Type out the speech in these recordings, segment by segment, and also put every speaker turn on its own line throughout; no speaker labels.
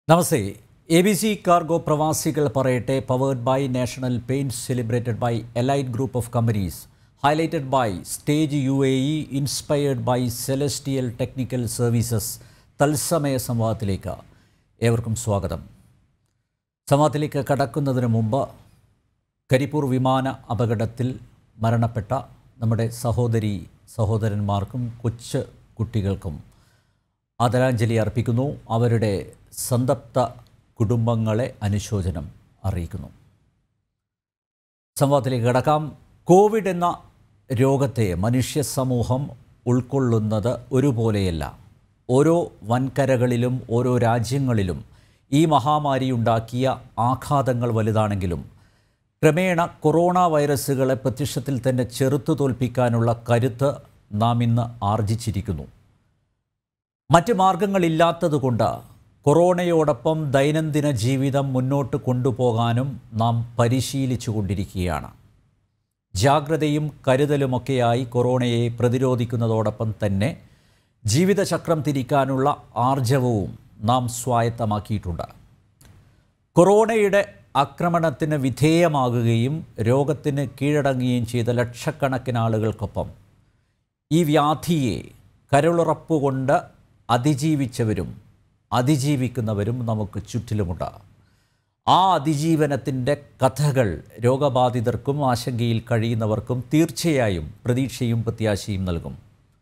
namaste A B C cargo പ്രവാസികൾ പറയട്ടെ powered by national paint celebrated by elite group of companies highlighted by stage U A E inspired by celestial technical services തത്സമയ സംവാദത്തിലേക്ക് ഏവർക്കും സ്വാഗതം സംവാദത്തിലേക്ക് കടക്കുന്നതിന് മുമ്പ് കരിപ്പൂർ വിമാന അപകടത്തിൽ മരണപ്പെട്ട നമ്മുടെ സഹോദരി സഹോദരന്മാർക്കും കൊച്ചു കുട്ടികൾക്കും ആദരാഞ്ജലി അർപ്പിക്കുന്നു അവരുടെ സന്തപ്ത കുടുംബങ്ങളെ അനുശോചനം അറിയിക്കുന്നു സംവാദത്തിലേക്ക് കടക്കാം കോവിഡ് എന്ന രോഗത്തെ മനുഷ്യ സമൂഹം ഉൾക്കൊള്ളുന്നത് ഒരുപോലെയല്ല ഓരോ വൻകരകളിലും ഓരോ രാജ്യങ്ങളിലും ഈ മഹാമാരി ഉണ്ടാക്കിയ ആഘാതങ്ങൾ വലുതാണെങ്കിലും ക്രമേണ കൊറോണ വൈറസുകളെ പ്രത്യക്ഷത്തിൽ തന്നെ ചെറുത്തു തോൽപ്പിക്കാനുള്ള കരുത്ത് നാം ഇന്ന് ആർജിച്ചിരിക്കുന്നു മറ്റ് മാർഗങ്ങളില്ലാത്തതുകൊണ്ട് കൊറോണയോടൊപ്പം ദൈനംദിന ജീവിതം മുന്നോട്ട് കൊണ്ടുപോകാനും നാം പരിശീലിച്ചു കൊണ്ടിരിക്കുകയാണ് ജാഗ്രതയും കരുതലുമൊക്കെയായി കൊറോണയെ പ്രതിരോധിക്കുന്നതോടൊപ്പം തന്നെ ജീവിതചക്രം തിരിക്കാനുള്ള ആർജവവും നാം സ്വായത്തമാക്കിയിട്ടുണ്ട് കൊറോണയുടെ ആക്രമണത്തിന് വിധേയമാകുകയും രോഗത്തിന് കീഴടങ്ങുകയും ചെയ്ത ലക്ഷക്കണക്കിന് ആളുകൾക്കൊപ്പം ഈ വ്യാധിയെ കരുളുറപ്പുകൊണ്ട് അതിജീവിച്ചവരും അതിജീവിക്കുന്നവരും നമുക്ക് ചുറ്റിലുമുണ്ട് ആ അതിജീവനത്തിൻ്റെ കഥകൾ രോഗബാധിതർക്കും ആശങ്കയിൽ കഴിയുന്നവർക്കും തീർച്ചയായും പ്രതീക്ഷയും പ്രത്യാശയും നൽകും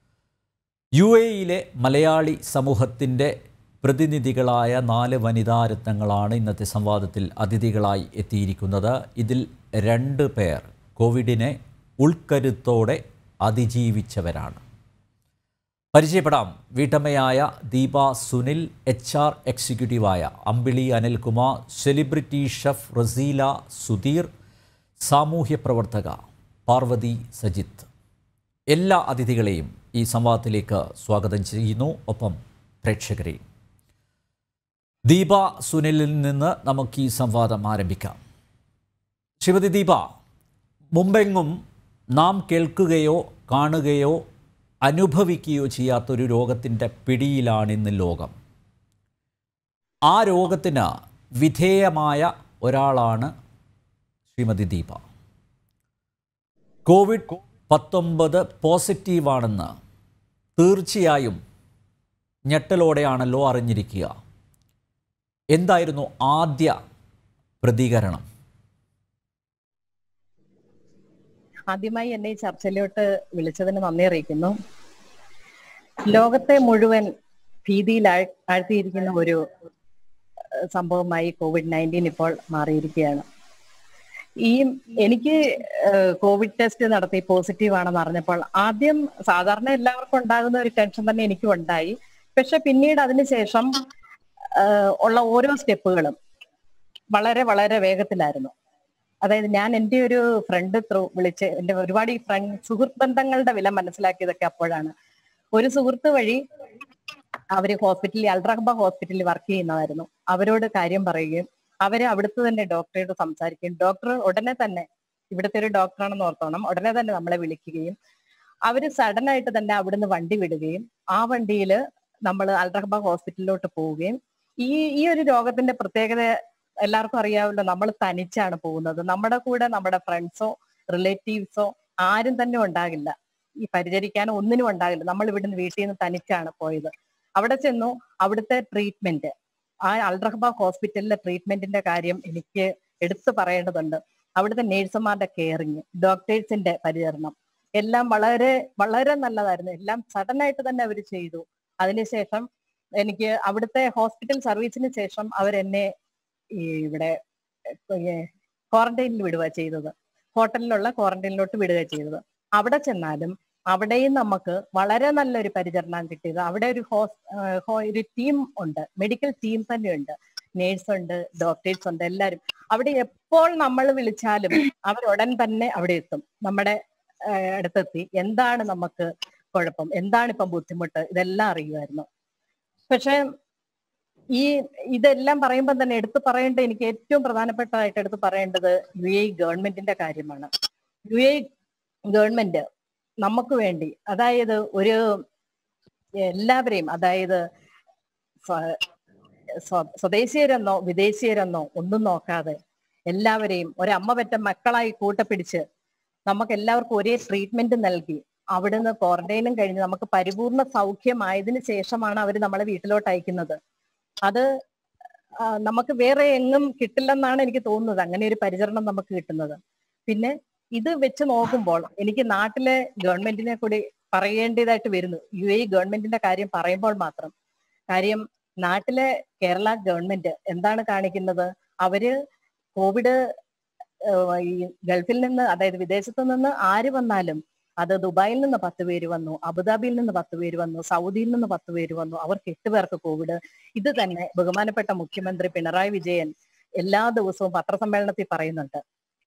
യു എയിലെ മലയാളി സമൂഹത്തിൻ്റെ പ്രതിനിധികളായ നാല് വനിതാരത്നങ്ങളാണ് ഇന്നത്തെ സംവാദത്തിൽ അതിഥികളായി എത്തിയിരിക്കുന്നത് ഇതിൽ രണ്ട് പേർ കോവിഡിനെ ഉൾക്കരുത്തോടെ അതിജീവിച്ചവരാണ് പരിചയപ്പെടാം വീട്ടമ്മയായ ദീപ സുനിൽ എച്ച് ആർ എക്സിക്യൂട്ടീവായ അമ്പിളി അനിൽകുമാർ സെലിബ്രിറ്റി ഷെഫ് റസീല സുധീർ സാമൂഹ്യ പ്രവർത്തക പാർവതി സജിത്ത് എല്ലാ അതിഥികളെയും ഈ സംവാദത്തിലേക്ക് സ്വാഗതം ചെയ്യുന്നു ഒപ്പം പ്രേക്ഷകരെയും ദീപ സുനിലിൽ നിന്ന് നമുക്ക് ഈ സംവാദം ആരംഭിക്കാം ശ്രീമതി ദീപ മുമ്പെങ്ങും നാം കേൾക്കുകയോ കാണുകയോ അനുഭവിക്കുകയോ ചെയ്യാത്തൊരു രോഗത്തിൻ്റെ പിടിയിലാണ് ഇന്ന് ലോകം ആ രോഗത്തിന് വിധേയമായ ഒരാളാണ് ശ്രീമതി ദീപ കോവിഡ് പത്തൊമ്പത് പോസിറ്റീവാണെന്ന് തീർച്ചയായും ഞെട്ടലോടെയാണല്ലോ അറിഞ്ഞിരിക്കുക എന്തായിരുന്നു ആദ്യ പ്രതികരണം
ആദ്യമായി എന്നെ ഈ ചർച്ചയിലോട്ട് വിളിച്ചതിന് നന്ദി അറിയിക്കുന്നു ലോകത്തെ മുഴുവൻ ഭീതിയിൽ ആഴ്- ആഴ്ത്തിയിരിക്കുന്ന ഒരു ഏഹ്, സംഭവമായി കോവിഡ് നയൻറ്റീൻ ഇപ്പോൾ മാറിയിരിക്കുകയാണ് ഈ എനിക്ക് ഏഹ്, കോവിഡ് ടെസ്റ്റ് നടത്തി പോസിറ്റീവ് ആണെന്ന് അറിഞ്ഞപ്പോൾ ആദ്യം സാധാരണ എല്ലാവർക്കും ഉണ്ടാകുന്ന ഒരു ടെൻഷൻ തന്നെ എനിക്കും ഉണ്ടായി പക്ഷെ പിന്നീട് അതിനുശേഷം ഏഹ്, ഉള്ള ഓരോ സ്റ്റെപ്പുകളും വളരെ വളരെ വേഗത്തിലായിരുന്നു അതായത് ഞാൻ എൻ്റെ ഒരു ഫ്രണ്ട് ത്രൂ വിളിച്ച് എൻ്റെ ഒരുപാട് ഈ ഫ്രണ്ട് സുഹൃത്ത് ബന്ധങ്ങളുടെ വില മനസ്സിലാക്കിയതൊക്കെ അപ്പോഴാണ് ഒരു സുഹൃത്ത് വഴി അവര് ഹോസ്പിറ്റലിൽ അൽറഹബ ഹോസ്പിറ്റലിൽ വർക്ക് ചെയ്യുന്നതായിരുന്നു അവരോട് കാര്യം പറയുകയും അവര് അവിടുത്തെ തന്നെ ഡോക്ടറോട് സംസാരിക്കുകയും ഡോക്ടർ ഉടനെ തന്നെ ഇവിടുത്തെ ഒരു ഡോക്ടറാണെന്ന് ഓർത്തോണം ഉടനെ തന്നെ നമ്മളെ വിളിക്കുകയും അവര് സഡൻ ആയിട്ട് തന്നെ അവിടുന്ന് വണ്ടി വിടുകയും ആ വണ്ടിയിൽ നമ്മൾ അൽറഹബ ഹോസ്പിറ്റലിലോട്ട് പോവുകയും ഈ ഈ ഒരു രോഗത്തിന്റെ പ്രത്യേകത എല്ലാവർക്കും അറിയാമല്ലോ നമ്മൾ തനിച്ചാണ് പോകുന്നത് നമ്മുടെ കൂടെ നമ്മുടെ ഫ്രണ്ട്സോ റിലേറ്റീവ്സോ ആരും തന്നെ ഉണ്ടാകില്ല ഈ പരിചരിക്കാനോ ഒന്നിനും ഉണ്ടാകില്ല നമ്മൾ ഇവിടുന്ന് വീട്ടിൽ നിന്ന് തനിച്ചാണ് പോയത് അവിടെ ചെന്നു അവിടുത്തെ ട്രീറ്റ്മെന്റ് ആ അൽറഹബ ഹോസ്പിറ്റലിലെ ട്രീറ്റ്മെന്റിന്റെ കാര്യം എനിക്ക് എടുത്തു പറയേണ്ടതുണ്ട് അവിടുത്തെ നേഴ്സുമാരുടെ കെയറിങ് ഡോക്ടേഴ്സിന്റെ പരിചരണം എല്ലാം വളരെ വളരെ നല്ലതായിരുന്നു എല്ലാം സഡൻ ആയിട്ട് തന്നെ അവർ ചെയ്തു അതിനുശേഷം എനിക്ക് അവിടുത്തെ ഹോസ്പിറ്റൽ സർവീസിന് ശേഷം അവരെന്നെ ഈ ഇവിടെ ക്വാറന്റൈനിൽ വിടുക ചെയ്തത് ഹോട്ടലിലുള്ള ക്വാറന്റൈനിലോട്ട് വിടുക ചെയ്തത് അവിടെ ചെന്നാലും അവിടെയും നമുക്ക് വളരെ നല്ലൊരു പരിചരണം കിട്ടിയത് അവിടെ ഒരു ഹോസ് ഏഹ് ഹോ- ഒരു ടീം ഉണ്ട് മെഡിക്കൽ ടീം തന്നെ ഉണ്ട് നേഴ്സ് ഉണ്ട് ഡോക്ടേഴ്സ് ഉണ്ട് എല്ലാവരും അവിടെ എപ്പോൾ നമ്മൾ വിളിച്ചാലും അവർ ഉടൻ തന്നെ അവിടെ എത്തും നമ്മുടെ ഏഹ് അടുത്തെത്തി എന്താണ് നമുക്ക് കുഴപ്പം എന്താണ് ഇപ്പം ബുദ്ധിമുട്ട് ഇതെല്ലാം അറിയുമായിരുന്നു പക്ഷെ ഈ ഇതെല്ലാം പറയുമ്പോൾ തന്നെ എടുത്തു പറയേണ്ട എനിക്ക് ഏറ്റവും പ്രധാനപ്പെട്ടതായിട്ട് എടുത്തു പറയേണ്ടത് യു എ ഗവൺമെന്റിന്റെ കാര്യമാണ് യു എ ഗവൺമെന്റ് നമുക്ക് വേണ്ടി അതായത് ഒരു എല്ലാവരെയും അതായത് ഫ- സ്വ- സ്വദേശീയരെന്നോ വിദേശീയരെന്നോ ഒന്നും നോക്കാതെ എല്ലാവരെയും ഒരമ്മ പെറ്റ മക്കളായി കൂട്ടപ്പിടിച്ച് നമുക്ക് എല്ലാവർക്കും ഒരേ ട്രീറ്റ്മെന്റ് നൽകി അവിടുന്ന് ക്വാറന്റൈനും കഴിഞ്ഞ് നമുക്ക് പരിപൂർണ സൗഖ്യമായതിനു ശേഷമാണ് അവർ നമ്മളെ വീട്ടിലോട്ട് അയക്കുന്നത് അത് ആ, നമുക്ക് വേറെ എങ്ങും കിട്ടില്ലെന്നാണ് എനിക്ക് തോന്നുന്നത് അങ്ങനെ ഒരു പരിചരണം നമുക്ക് കിട്ടുന്നത് പിന്നെ ഇത് വെച്ച് നോക്കുമ്പോൾ എനിക്ക് നാട്ടിലെ ഗവൺമെന്റിനെ കൂടി പറയേണ്ടതായിട്ട് വരുന്നു യു എ ഗവൺമെന്റിന്റെ കാര്യം പറയുമ്പോൾ മാത്രം കാര്യം നാട്ടിലെ കേരള ഗവൺമെന്റ് എന്താണ് കാണിക്കുന്നത് അവര് കോവിഡ് ഏഹ്, ഈ ഗൾഫിൽ നിന്ന് അതായത് വിദേശത്ത് നിന്ന് ആര് വന്നാലും അത് ദുബായിൽ നിന്ന് പത്ത് പേര് വന്നു അബുദാബിയിൽ നിന്ന് പത്ത് പേര് വന്നു സൗദിയിൽ നിന്ന് പത്ത് പേര് വന്നു അവർക്ക് എട്ട് പേർക്ക് കോവിഡ് ഇത് തന്നെ ബഹുമാനപ്പെട്ട മുഖ്യമന്ത്രി പിണറായി വിജയൻ എല്ലാ ദിവസവും പത്രസമ്മേളനത്തിൽ പറയുന്നുണ്ട്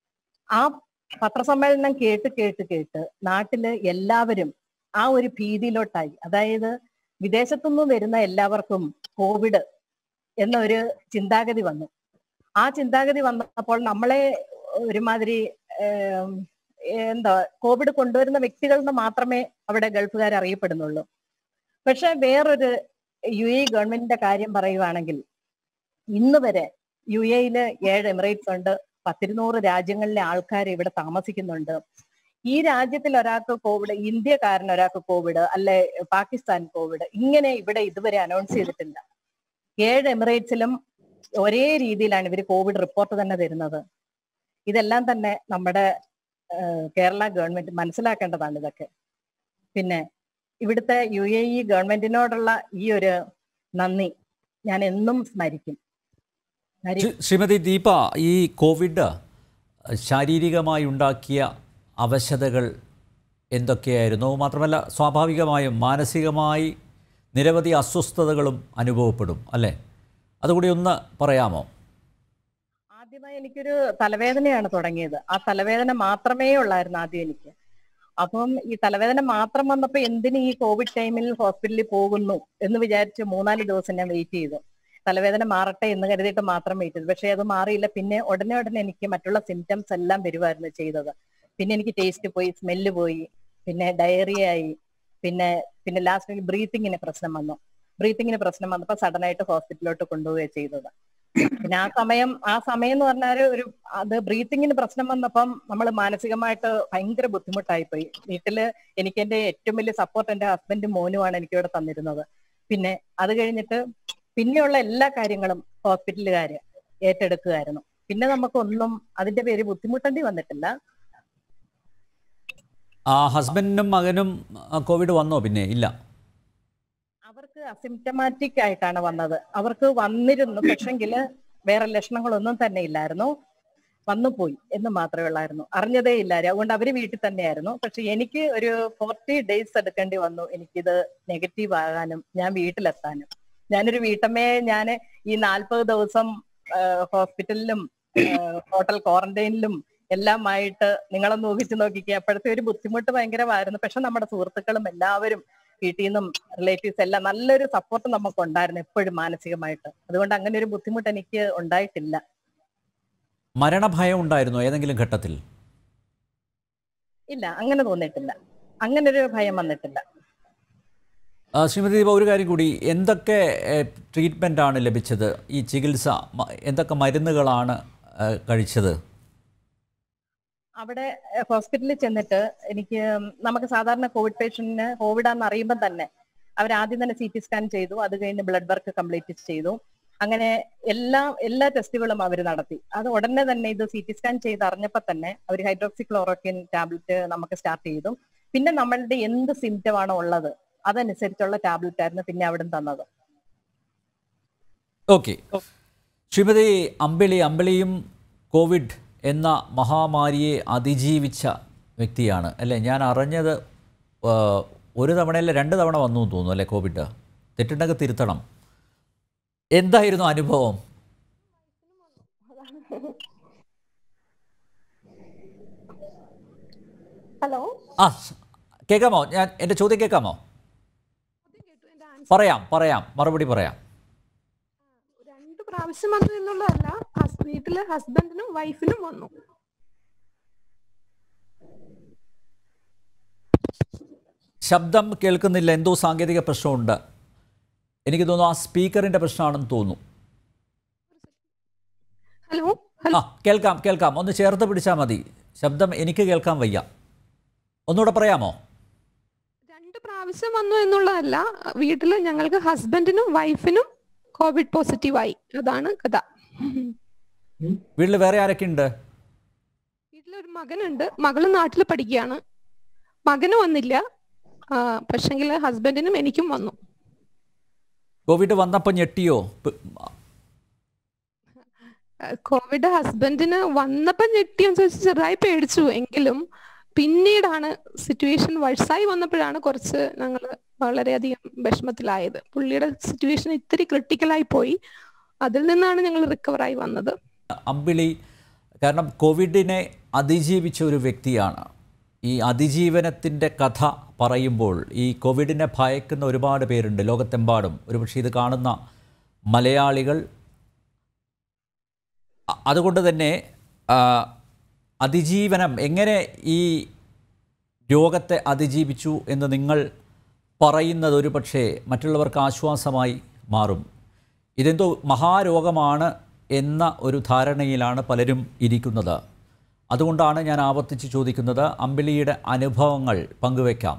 ആ പത്രസമ്മേളനം കേട്ട് കേട്ട് കേട്ട് നാട്ടില് എല്ലാവരും ആ ഒരു ഭീതിയിലോട്ടായി അതായത് വിദേശത്തുനിന്ന് വരുന്ന എല്ലാവർക്കും കോവിഡ് എന്നൊരു ചിന്താഗതി വന്നു ആ ചിന്താഗതി വന്നപ്പോൾ നമ്മളെ ഒരുമാതിരി ഏം, എന്താ കോവിഡ് കൊണ്ടുവരുന്ന വ്യക്തികൾ എന്ന് മാത്രമേ അവിടെ ഗൾഫുകാർ അറിയപ്പെടുന്നുള്ളൂ പക്ഷെ വേറൊരു യു എ ഗവൺമെന്റിന്റെ കാര്യം പറയുവാണെങ്കിൽ ഇന്ന് വരെ യു എയില് ഏഴ് എമിറേറ്റ്സ് ഉണ്ട് പത്തിരുന്നൂറ് രാജ്യങ്ങളിലെ ആൾക്കാർ ഇവിടെ താമസിക്കുന്നുണ്ട് ഈ രാജ്യത്തിൽ ഒരാൾക്ക് കോവിഡ് ഇന്ത്യക്കാരൻ ഒരാൾക്ക് കോവിഡ് അല്ലെ പാകിസ്ഥാൻ കോവിഡ് ഇങ്ങനെ ഇവിടെ ഇതുവരെ അനൗൺസ് ചെയ്തിട്ടില്ല ഏഴ് എമിറേറ്റ്സിലും ഒരേ രീതിയിലാണ് ഇവർ കോവിഡ് റിപ്പോർട്ട് തന്നെ തരുന്നത് ഇതെല്ലാം തന്നെ നമ്മുടെ ഏഹ്, കേരള ഗവൺമെന്റ് മനസ്സിലാക്കേണ്ടതാണ് ഇതൊക്കെ പിന്നെ ഇവിടുത്തെ യു എ ഇ ഗവൺമെന്റിനോടുള്ള ഈ ഒരു നന്ദി ഞാൻ എന്നും സ്മരിക്കും കാര്യം
ശ്രീ- ശ്രീമതി ദീപ ഈ കോവിഡ് ശാരീരികമായി ഉണ്ടാക്കിയ അവശതകൾ എന്തൊക്കെയായിരുന്നു മാത്രമല്ല സ്വാഭാവികമായും മാനസികമായി നിരവധി അസ്വസ്ഥതകളും അനുഭവപ്പെടും അല്ലേ അതുകൂടി ഒന്ന് പറയാമോ
ആദ്യമായി എനിക്കൊരു തലവേദനയാണ് തുടങ്ങിയത് ആ തലവേദന മാത്രമേ ഉള്ളായിരുന്നു ആദ്യം എനിക്ക് അപ്പം ഈ തലവേദന മാത്രം വന്നപ്പോ എന്തിന് ഈ കോവിഡ് ടൈമിൽ ഹോസ്പിറ്റലിൽ പോകുന്നു എന്ന് വിചാരിച്ച് മൂന്നാല് ദിവസം ഞാൻ വെയിറ്റ് ചെയ്തു തലവേദന മാറട്ടെ എന്ന് കരുതിയിട്ട് മാത്രം വെയിറ്റ് ചെയ്തു പക്ഷെ അത് മാറിയില്ല പിന്നെ ഉടനെ ഉടനെ എനിക്ക് മറ്റുള്ള സിംറ്റംസ് എല്ലാം വരുമായിരുന്നു ചെയ്തത് പിന്നെ എനിക്ക് ടേസ്റ്റ് പോയി സ്മെല്ല് പോയി പിന്നെ ഡയറിയ ആയി പിന്നെ പിന്നെ ലാസ്റ്റ് ബ്രീത്തിങ്ങിന് പ്രശ്നം വന്നു ബ്രീത്തിങ്ങിന് പ്രശ്നം വന്നപ്പോൾ സഡൻ ആയിട്ട് ഹോസ്പിറ്റലിലോട്ട് കൊണ്ടുപോവുകയാണ് ചെയ്തത് പിന്നെ ആ സമയം ആ സമയം എന്ന് പറഞ്ഞാൽ ഒരു അത് ബ്രീത്തിങ്ങിന് പ്രശ്നം വന്നപ്പം നമ്മൾ മാനസികമായിട്ട് ഭയങ്കര ബുദ്ധിമുട്ടായി പോയി വീട്ടില് എനിക്ക് എന്റെ ഏറ്റവും വലിയ സപ്പോർട്ട് എന്റെ ഹസ്ബൻഡും മോനുമാണ് എനിക്ക് ഇവിടെ തന്നിരുന്നത് പിന്നെ അത് കഴിഞ്ഞിട്ട് പിന്നെയുള്ള എല്ലാ കാര്യങ്ങളും ഹോസ്പിറ്റലുകാര് ഏറ്റെടുക്കുമായിരുന്നു പിന്നെ നമുക്കൊന്നും അതിന്റെ പേര് ബുദ്ധിമുട്ടേണ്ടി വന്നിട്ടില്ല
ആ ഹസ്ബൻഡിനും മകനും ആ, കോവിഡ് വന്നോ പിന്നെ ഇല്ല
അവർക്ക് അസിംറ്റമാറ്റിക് ആയിട്ടാണ് വന്നത് അവർക്ക് വന്നിരുന്നു പക്ഷെങ്കിൽ വേറെ ലക്ഷണങ്ങളൊന്നും തന്നെ ഇല്ലായിരുന്നു വന്നു പോയി എന്ന് മാത്രമേ ഉള്ളായിരുന്നു അറിഞ്ഞതേ ഇല്ലായിരുന്നു അതുകൊണ്ട് അവര് വീട്ടിൽ തന്നെയായിരുന്നു പക്ഷെ എനിക്ക് ഒരു ഫോർട്ടി ഡേയ്സ് എടുക്കേണ്ടി വന്നു എനിക്കിത് നെഗറ്റീവ് ആകാനും ഞാൻ വീട്ടിലെത്താനും ഞാനൊരു വീട്ടമ്മയെ ഞാൻ ഈ നാൽപ്പത് ദിവസം ഹോസ്പിറ്റലിലും ഹോട്ടൽ ക്വാറന്റൈനിലും എല്ലാമായിട്ട് നിങ്ങളൊന്ന് ഊഹിച്ചു നോക്കിക്കുക അപ്പോഴത്തെ ഒരു ബുദ്ധിമുട്ട് ഭയങ്കരമായിരുന്നു പക്ഷെ നമ്മുടെ സുഹൃത്തുക്കളും എല്ലാവരും വീട്ടിൽ നിന്നും റിലേറ്റീവ്സ് എല്ലാം നല്ലൊരു സപ്പോർട്ട് നമുക്ക് ഉണ്ടായിരുന്നു എപ്പോഴും മാനസികമായിട്ട് അതുകൊണ്ട് അങ്ങനെ ഒരു ബുദ്ധിമുട്ട് എനിക്ക് ഉണ്ടായിട്ടില്ല
മരണഭയം ഉണ്ടായിരുന്നോ ഏതെങ്കിലും ഘട്ടത്തിൽ
ഇല്ല അങ്ങനെ തോന്നിയിട്ടില്ല അങ്ങനെ ഒരു ഭയം വന്നിട്ടില്ല
ആ, ശ്രീമതി ദീപ ഒരു കാര്യം കൂടി എന്തൊക്കെ ട്രീറ്റ്മെൻ്റ് ആണ് ലഭിച്ചത് ഈ ചികിത്സ മ- എന്തൊക്കെ മരുന്നുകളാണ് ആ, കഴിച്ചത്
അവിടെ ഏഹ്, ഹോസ്പിറ്റലിൽ ചെന്നിട്ട് എനിക്ക് നമുക്ക് സാധാരണ കോവിഡ് പേഷ്യന്റിന് കോവിഡ് ആണെന്ന് അറിയുമ്പോൾ തന്നെ അവർ ആദ്യം തന്നെ സി ടി സ്കാൻ ചെയ്തു അത് കഴിഞ്ഞ് ബ്ലഡ് വർക്ക് കംപ്ലീറ്റ് ചെയ്തു അങ്ങനെ എല്ലാ എല്ലാ ടെസ്റ്റുകളും അവർ നടത്തി അത് ഉടനെ തന്നെ ഇത് സി ടി സ്കാൻ ചെയ്ത് അറിഞ്ഞപ്പോൾ തന്നെ അവർ ഹൈഡ്രോക്സി ക്ലോറോക്കിൻ ടാബ്ലറ്റ് നമുക്ക് സ്റ്റാർട്ട് ചെയ്തു പിന്നെ നമ്മളുടെ എന്ത് സിംറ്റം ആണോ ഉള്ളത് അതനുസരിച്ചുള്ള ടാബ്ലറ്റ് ആയിരുന്നു പിന്നെ അവിടെ തന്നത്
ഓക്കെ ശ്രീമതി അമ്പിളി അമ്പിളിയും കോവിഡ് എന്ന മഹാമാരിയെ അതിജീവിച്ച വ്യക്തിയാണ് അല്ലേ ഞാൻ അറിഞ്ഞത് ആ, ഒരു തവണയല്ല രണ്ട് തവണ വന്നു എന്ന് തോന്നുന്നു അല്ലേ കോവിഡ് തെറ്റുണ്ടെങ്കിൽ തിരുത്തണം എന്തായിരുന്നു അനുഭവം
ഹലോ
ആ സ്- കേൾക്കാമോ ഞാൻ എൻ്റെ ചോദ്യം കേൾക്കാമോ പറയാം പറയാം മറുപടി പറയാം
രണ്ട് പ്രാവശ്യം വന്നു എന്നുള്ളതല്ല ഹസ് വീട്ടില് ഹസ്ബൻഡിനും വൈഫിനും വന്നു
ശബ്ദം കേൾക്കുന്നില്ല എന്തോ സാങ്കേതിക പ്രശ്നമുണ്ട് എനിക്ക് തോന്നുന്നു ആ സ്പീക്കറിൻ്റെ പ്രശ്നമാണെന്ന് തോന്നുന്നു ആ കേൾക്കാം കേൾക്കാം ഒന്ന് ചേർത്ത് പിടിച്ചാൽ മതി ശബ്ദം എനിക്ക് കേൾക്കാൻ വയ്യ ഒന്നുകൂടെ പറയാമോ
രണ്ട് പ്രാവശ്യം വന്നു എന്നുള്ളതല്ല വീട്ടിൽ ഞങ്ങൾക്ക് ഹസ്ബൻഡിനും വൈഫിനും കോവിഡ് പോസിറ്റീവായി അതാണ് കഥ
വീട്ടിൽ വേറെ ആരൊക്കെ ഉണ്ട്
വീട്ടിലൊരു മകനുണ്ട് മകള് നാട്ടിൽ പഠിക്കുകയാണ് മകന് വന്നില്ല പക്ഷെങ്കിൽ ഹസ്ബൻഡിനും എനിക്കും വന്നു
കോവിഡ് വന്നപ്പോൾ ഞെട്ടിയോ പ്-
കോവിഡ് ഹസ്ബൻഡിന് വന്നപ്പോൾ ഞെട്ടിയെന്ന് ചോദിച്ചാൽ ചെറുതായി പേടിച്ചു എങ്കിലും പിന്നീടാണ് സിറ്റുവേഷൻ വഴ്സായി വന്നപ്പോഴാണ് കുറച്ച് ഞങ്ങൾ വളരെയധികം വിഷമത്തിലായത് പുള്ളിയുടെ സിറ്റുവേഷൻ ഇത്തിരി ക്രിട്ടിക്കലായി പോയി അതിൽ നിന്നാണ് ഞങ്ങൾ റിക്കവറായി വന്നത്
അമ്പിളി കാരണം കോവിഡിനെ അതിജീവിച്ച ഒരു വ്യക്തിയാണ് ഈ അതിജീവനത്തിൻ്റെ കഥ പറയുമ്പോൾ ഈ കോവിഡിനെ ഭയക്കുന്ന ഒരുപാട് പേരുണ്ട് ലോകത്തെമ്പാടും ഒരുപക്ഷെ ഇത് കാണുന്ന മലയാളികൾ അ- അതുകൊണ്ട് തന്നെ ആ, അതിജീവനം എങ്ങനെ ഈ രോഗത്തെ അതിജീവിച്ചു എന്ന് നിങ്ങൾ പറയുന്നത് ഒരു പക്ഷേ മറ്റുള്ളവർക്ക് ആശ്വാസമായി മാറും ഇതെന്തോ മഹാരോഗമാണ് എന്ന ഒരു ധാരണയിലാണ് പലരും ഇരിക്കുന്നത് അതുകൊണ്ടാണ് ഞാൻ ആവർത്തിച്ച് ചോദിക്കുന്നത് അമ്പിളിയുടെ അനുഭവങ്ങൾ പങ്കുവെക്കാം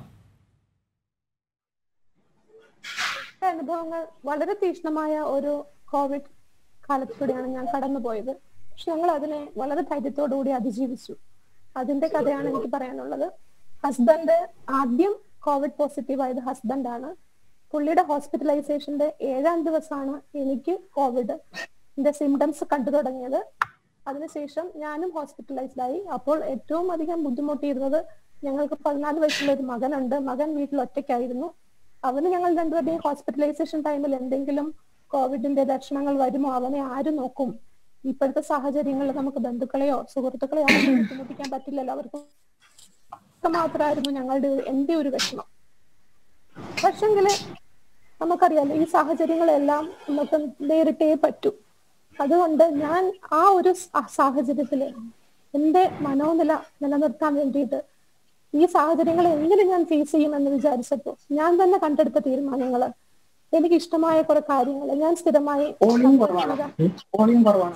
എന്റെ അനുഭവങ്ങൾ വളരെ തീക്ഷ്ണമായ ഒരു കോവിഡ് കാലത്തിലൂടെയാണ് ഞാൻ കടന്നുപോയത് പക്ഷെ ഞങ്ങൾ അതിനെ വളരെ ധൈര്യത്തോടു കൂടി അതിജീവിച്ചു അതിന്റെ കഥയാണ് എനിക്ക് പറയാനുള്ളത് ഹസ്ബൻഡ് ആദ്യം കോവിഡ് പോസിറ്റീവ് ആയത് ഹസ്ബൻഡാണ് പുള്ളിയുടെ ഹോസ്പിറ്റലൈസേഷന്റെ ഏഴാം ദിവസമാണ് എനിക്ക് കോവിഡ് സിംറ്റംസ് കണ്ടു തുടങ്ങിയത് അതിനുശേഷം ഞാനും ഹോസ്പിറ്റലൈസ്ഡ് ആയി അപ്പോൾ ഏറ്റവും അധികം ബുദ്ധിമുട്ടിയിരുന്നത് ഞങ്ങൾക്ക് പതിനാല് വയസ്സുള്ള ഒരു മകനുണ്ട് മകൻ വീട്ടിൽ ഒറ്റയ്ക്കായിരുന്നു അവന് ഞങ്ങൾ രണ്ടുപേരുടെയും ഹോസ്പിറ്റലൈസേഷൻ ടൈമിൽ എന്തെങ്കിലും കോവിഡിന്റെ ലക്ഷണങ്ങൾ വരുമോ അവനെ ആര് നോക്കും ഇപ്പോഴത്തെ സാഹചര്യങ്ങളിൽ നമുക്ക് ബന്ധുക്കളെയോ സുഹൃത്തുക്കളെയോ ആരും ബുദ്ധിമുട്ടിക്കാൻ പറ്റില്ലല്ലോ അവർക്ക് മാത്രമായിരുന്നു ഞങ്ങളുടെ ഒരു- എന്റെ ഒരു വിഷമം പക്ഷെങ്കില് നമുക്കറിയാലോ ഈ സാഹചര്യങ്ങളെല്ലാം നമുക്ക് നേരിട്ടേ പറ്റൂ അതുകൊണ്ട് ഞാൻ ആ ഒരു സ- സാഹചര്യത്തില് എന്റെ മനോനില നിലനിർത്താൻ വേണ്ടിയിട്ട് ഈ സാഹചര്യങ്ങളെ എങ്ങനെ ഞാൻ ഫേസ് ചെയ്യുമെന്ന് വിചാരിച്ചപ്പോ ഞാൻ തന്നെ കണ്ടെടുത്ത തീരുമാനങ്ങള് എനിക്ക് ഇഷ്ടമായ കുറെ കാര്യങ്ങൾ ഞാൻ സ്ഥിരമായി
വോളിയം കുറവാണ് വോളിയം കുറവാണ്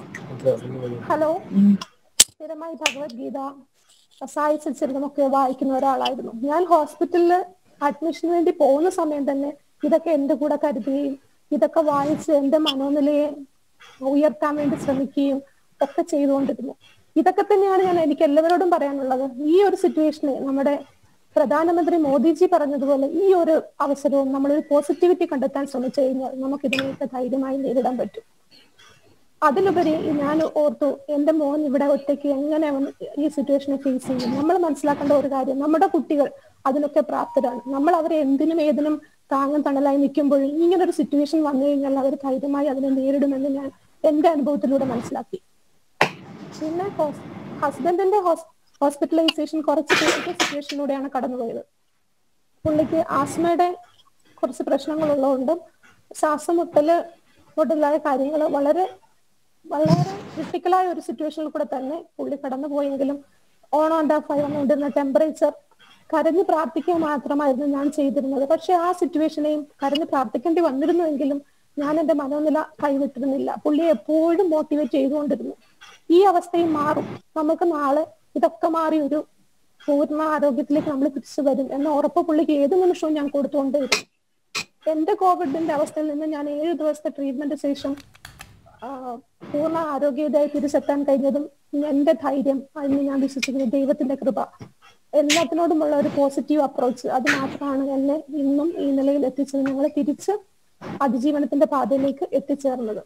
ഹലോ സ്ഥിരമായി ഭഗവത്ഗീത സായി സച്ചരിതമൊക്കെ വായിക്കുന്ന ഒരാളായിരുന്നു ഞാൻ ഹോസ്പിറ്റലിൽ അഡ്മിഷന് വേണ്ടി പോകുന്ന സമയം തന്നെ ഇതൊക്കെ എന്റെ കൂടെ കരുതുകയും ഇതൊക്കെ വായിച്ച് എന്റെ മനോനിലയെ ഉയർത്താൻ വേണ്ടി ശ്രമിക്കുകയും ഒക്കെ ചെയ്തുകൊണ്ടിരുന്നു ഇതൊക്കെ തന്നെയാണ് ഞാൻ എനിക്ക് എല്ലാവരോടും പറയാനുള്ളത് ഈ ഒരു സിറ്റുവേഷനെ നമ്മുടെ പ്രധാനമന്ത്രി മോദിജി പറഞ്ഞതുപോലെ ഈ ഒരു അവസരവും നമ്മളൊരു പോസിറ്റിവിറ്റി കണ്ടെത്താൻ ശ്രമിച്ചു കഴിഞ്ഞാൽ നമുക്ക് ഇതിനെയൊക്കെ ധൈര്യമായി നേരിടാൻ പറ്റും അതിലുപരി ഞാൻ ഓർത്തു എന്റെ മോൻ ഇവിടെ ഒറ്റയ്ക്ക് എങ്ങനെ അവൻ ഈ സിറ്റുവേഷനെ ഫേസ് ചെയ്യും നമ്മൾ മനസ്സിലാക്കേണ്ട ഒരു കാര്യം നമ്മുടെ കുട്ടികൾ അതിനൊക്കെ പ്രാപ്തരാണ് നമ്മൾ അവരെ എന്തിനും ഏതിനും താങ്ങും തണലായി നിൽക്കുമ്പോഴും ഇങ്ങനെ ഒരു സിറ്റുവേഷൻ വന്നു കഴിഞ്ഞാൽ അവർ ധൈര്യമായി അതിനെ നേരിടുമെന്ന് ഞാൻ എന്റെ അനുഭവത്തിലൂടെ മനസ്സിലാക്കി പിന്നെ ഹസ്ബൻഡിന്റെ ഹോസ്പിറ്റലൈസേഷൻ കുറച്ച് ക്രിട്ടിക്കൽ സിറ്റുവേഷനിലൂടെയാണ് കടന്നുപോയത് പുള്ളിക്ക് ആസ്മയുടെ കുറച്ച് പ്രശ്നങ്ങൾ ഉള്ളതുകൊണ്ടും ശ്വാസമുട്ടല് മുതലായ കാര്യങ്ങൾ വളരെ വളരെ ക്രിട്ടിക്കലായ ഒരു സിറ്റുവേഷനിൽ കൂടെ തന്നെ പുള്ളി കടന്നു പോയെങ്കിലും ഓൺ ആൻഡ് ഓഫ് ആയി വന്നുകൊണ്ടിരുന്ന ടെമ്പറേച്ചർ കരഞ്ഞു പ്രാർത്ഥിക്കുക മാത്രമായിരുന്നു ഞാൻ ചെയ്തിരുന്നത് പക്ഷെ ആ സിറ്റുവേഷനെയും കരഞ്ഞു പ്രാർത്ഥിക്കേണ്ടി വന്നിരുന്നുവെങ്കിലും ഞാൻ എന്റെ മനോനില കൈവിട്ടിരുന്നില്ല പുള്ളിയെ എപ്പോഴും മോട്ടിവേറ്റ് ചെയ്തുകൊണ്ടിരുന്നു ഈ അവസ്ഥയും മാറും നമുക്ക് നാളെ ഇതൊക്കെ മാറി ഒരു പൂർണ്ണ ആരോഗ്യത്തിലേക്ക് നമ്മൾ തിരിച്ചു വരും എന്ന ഉറപ്പ് പുള്ളിക്ക് ഏത് നിമിഷവും ഞാൻ കൊടുത്തുകൊണ്ടേയിരുന്നു എന്റെ കോവിഡിന്റെ അവസ്ഥയിൽ നിന്ന് ഞാൻ ഏഴ് ദിവസത്തെ ട്രീറ്റ്മെന്റ് ശേഷം ആ, പൂർണ്ണ ആരോഗ്യതയായി തിരിച്ചെത്താൻ കഴിഞ്ഞതും എന്റെ ധൈര്യം അതിന് ഞാൻ വിശ്വസിക്കുന്നു ദൈവത്തിന്റെ കൃപ എല്ലാത്തിനോടുമുള്ള ഒരു പോസിറ്റീവ് അപ്രോച്ച് അത് മാത്രമാണ് എന്നെ ഇന്നും ഈ നിലയിൽ എത്തിച്ചത് ഞങ്ങളെ തിരിച്ച് അതിജീവനത്തിന്റെ പാതയിലേക്ക് എത്തിച്ചേർന്നത്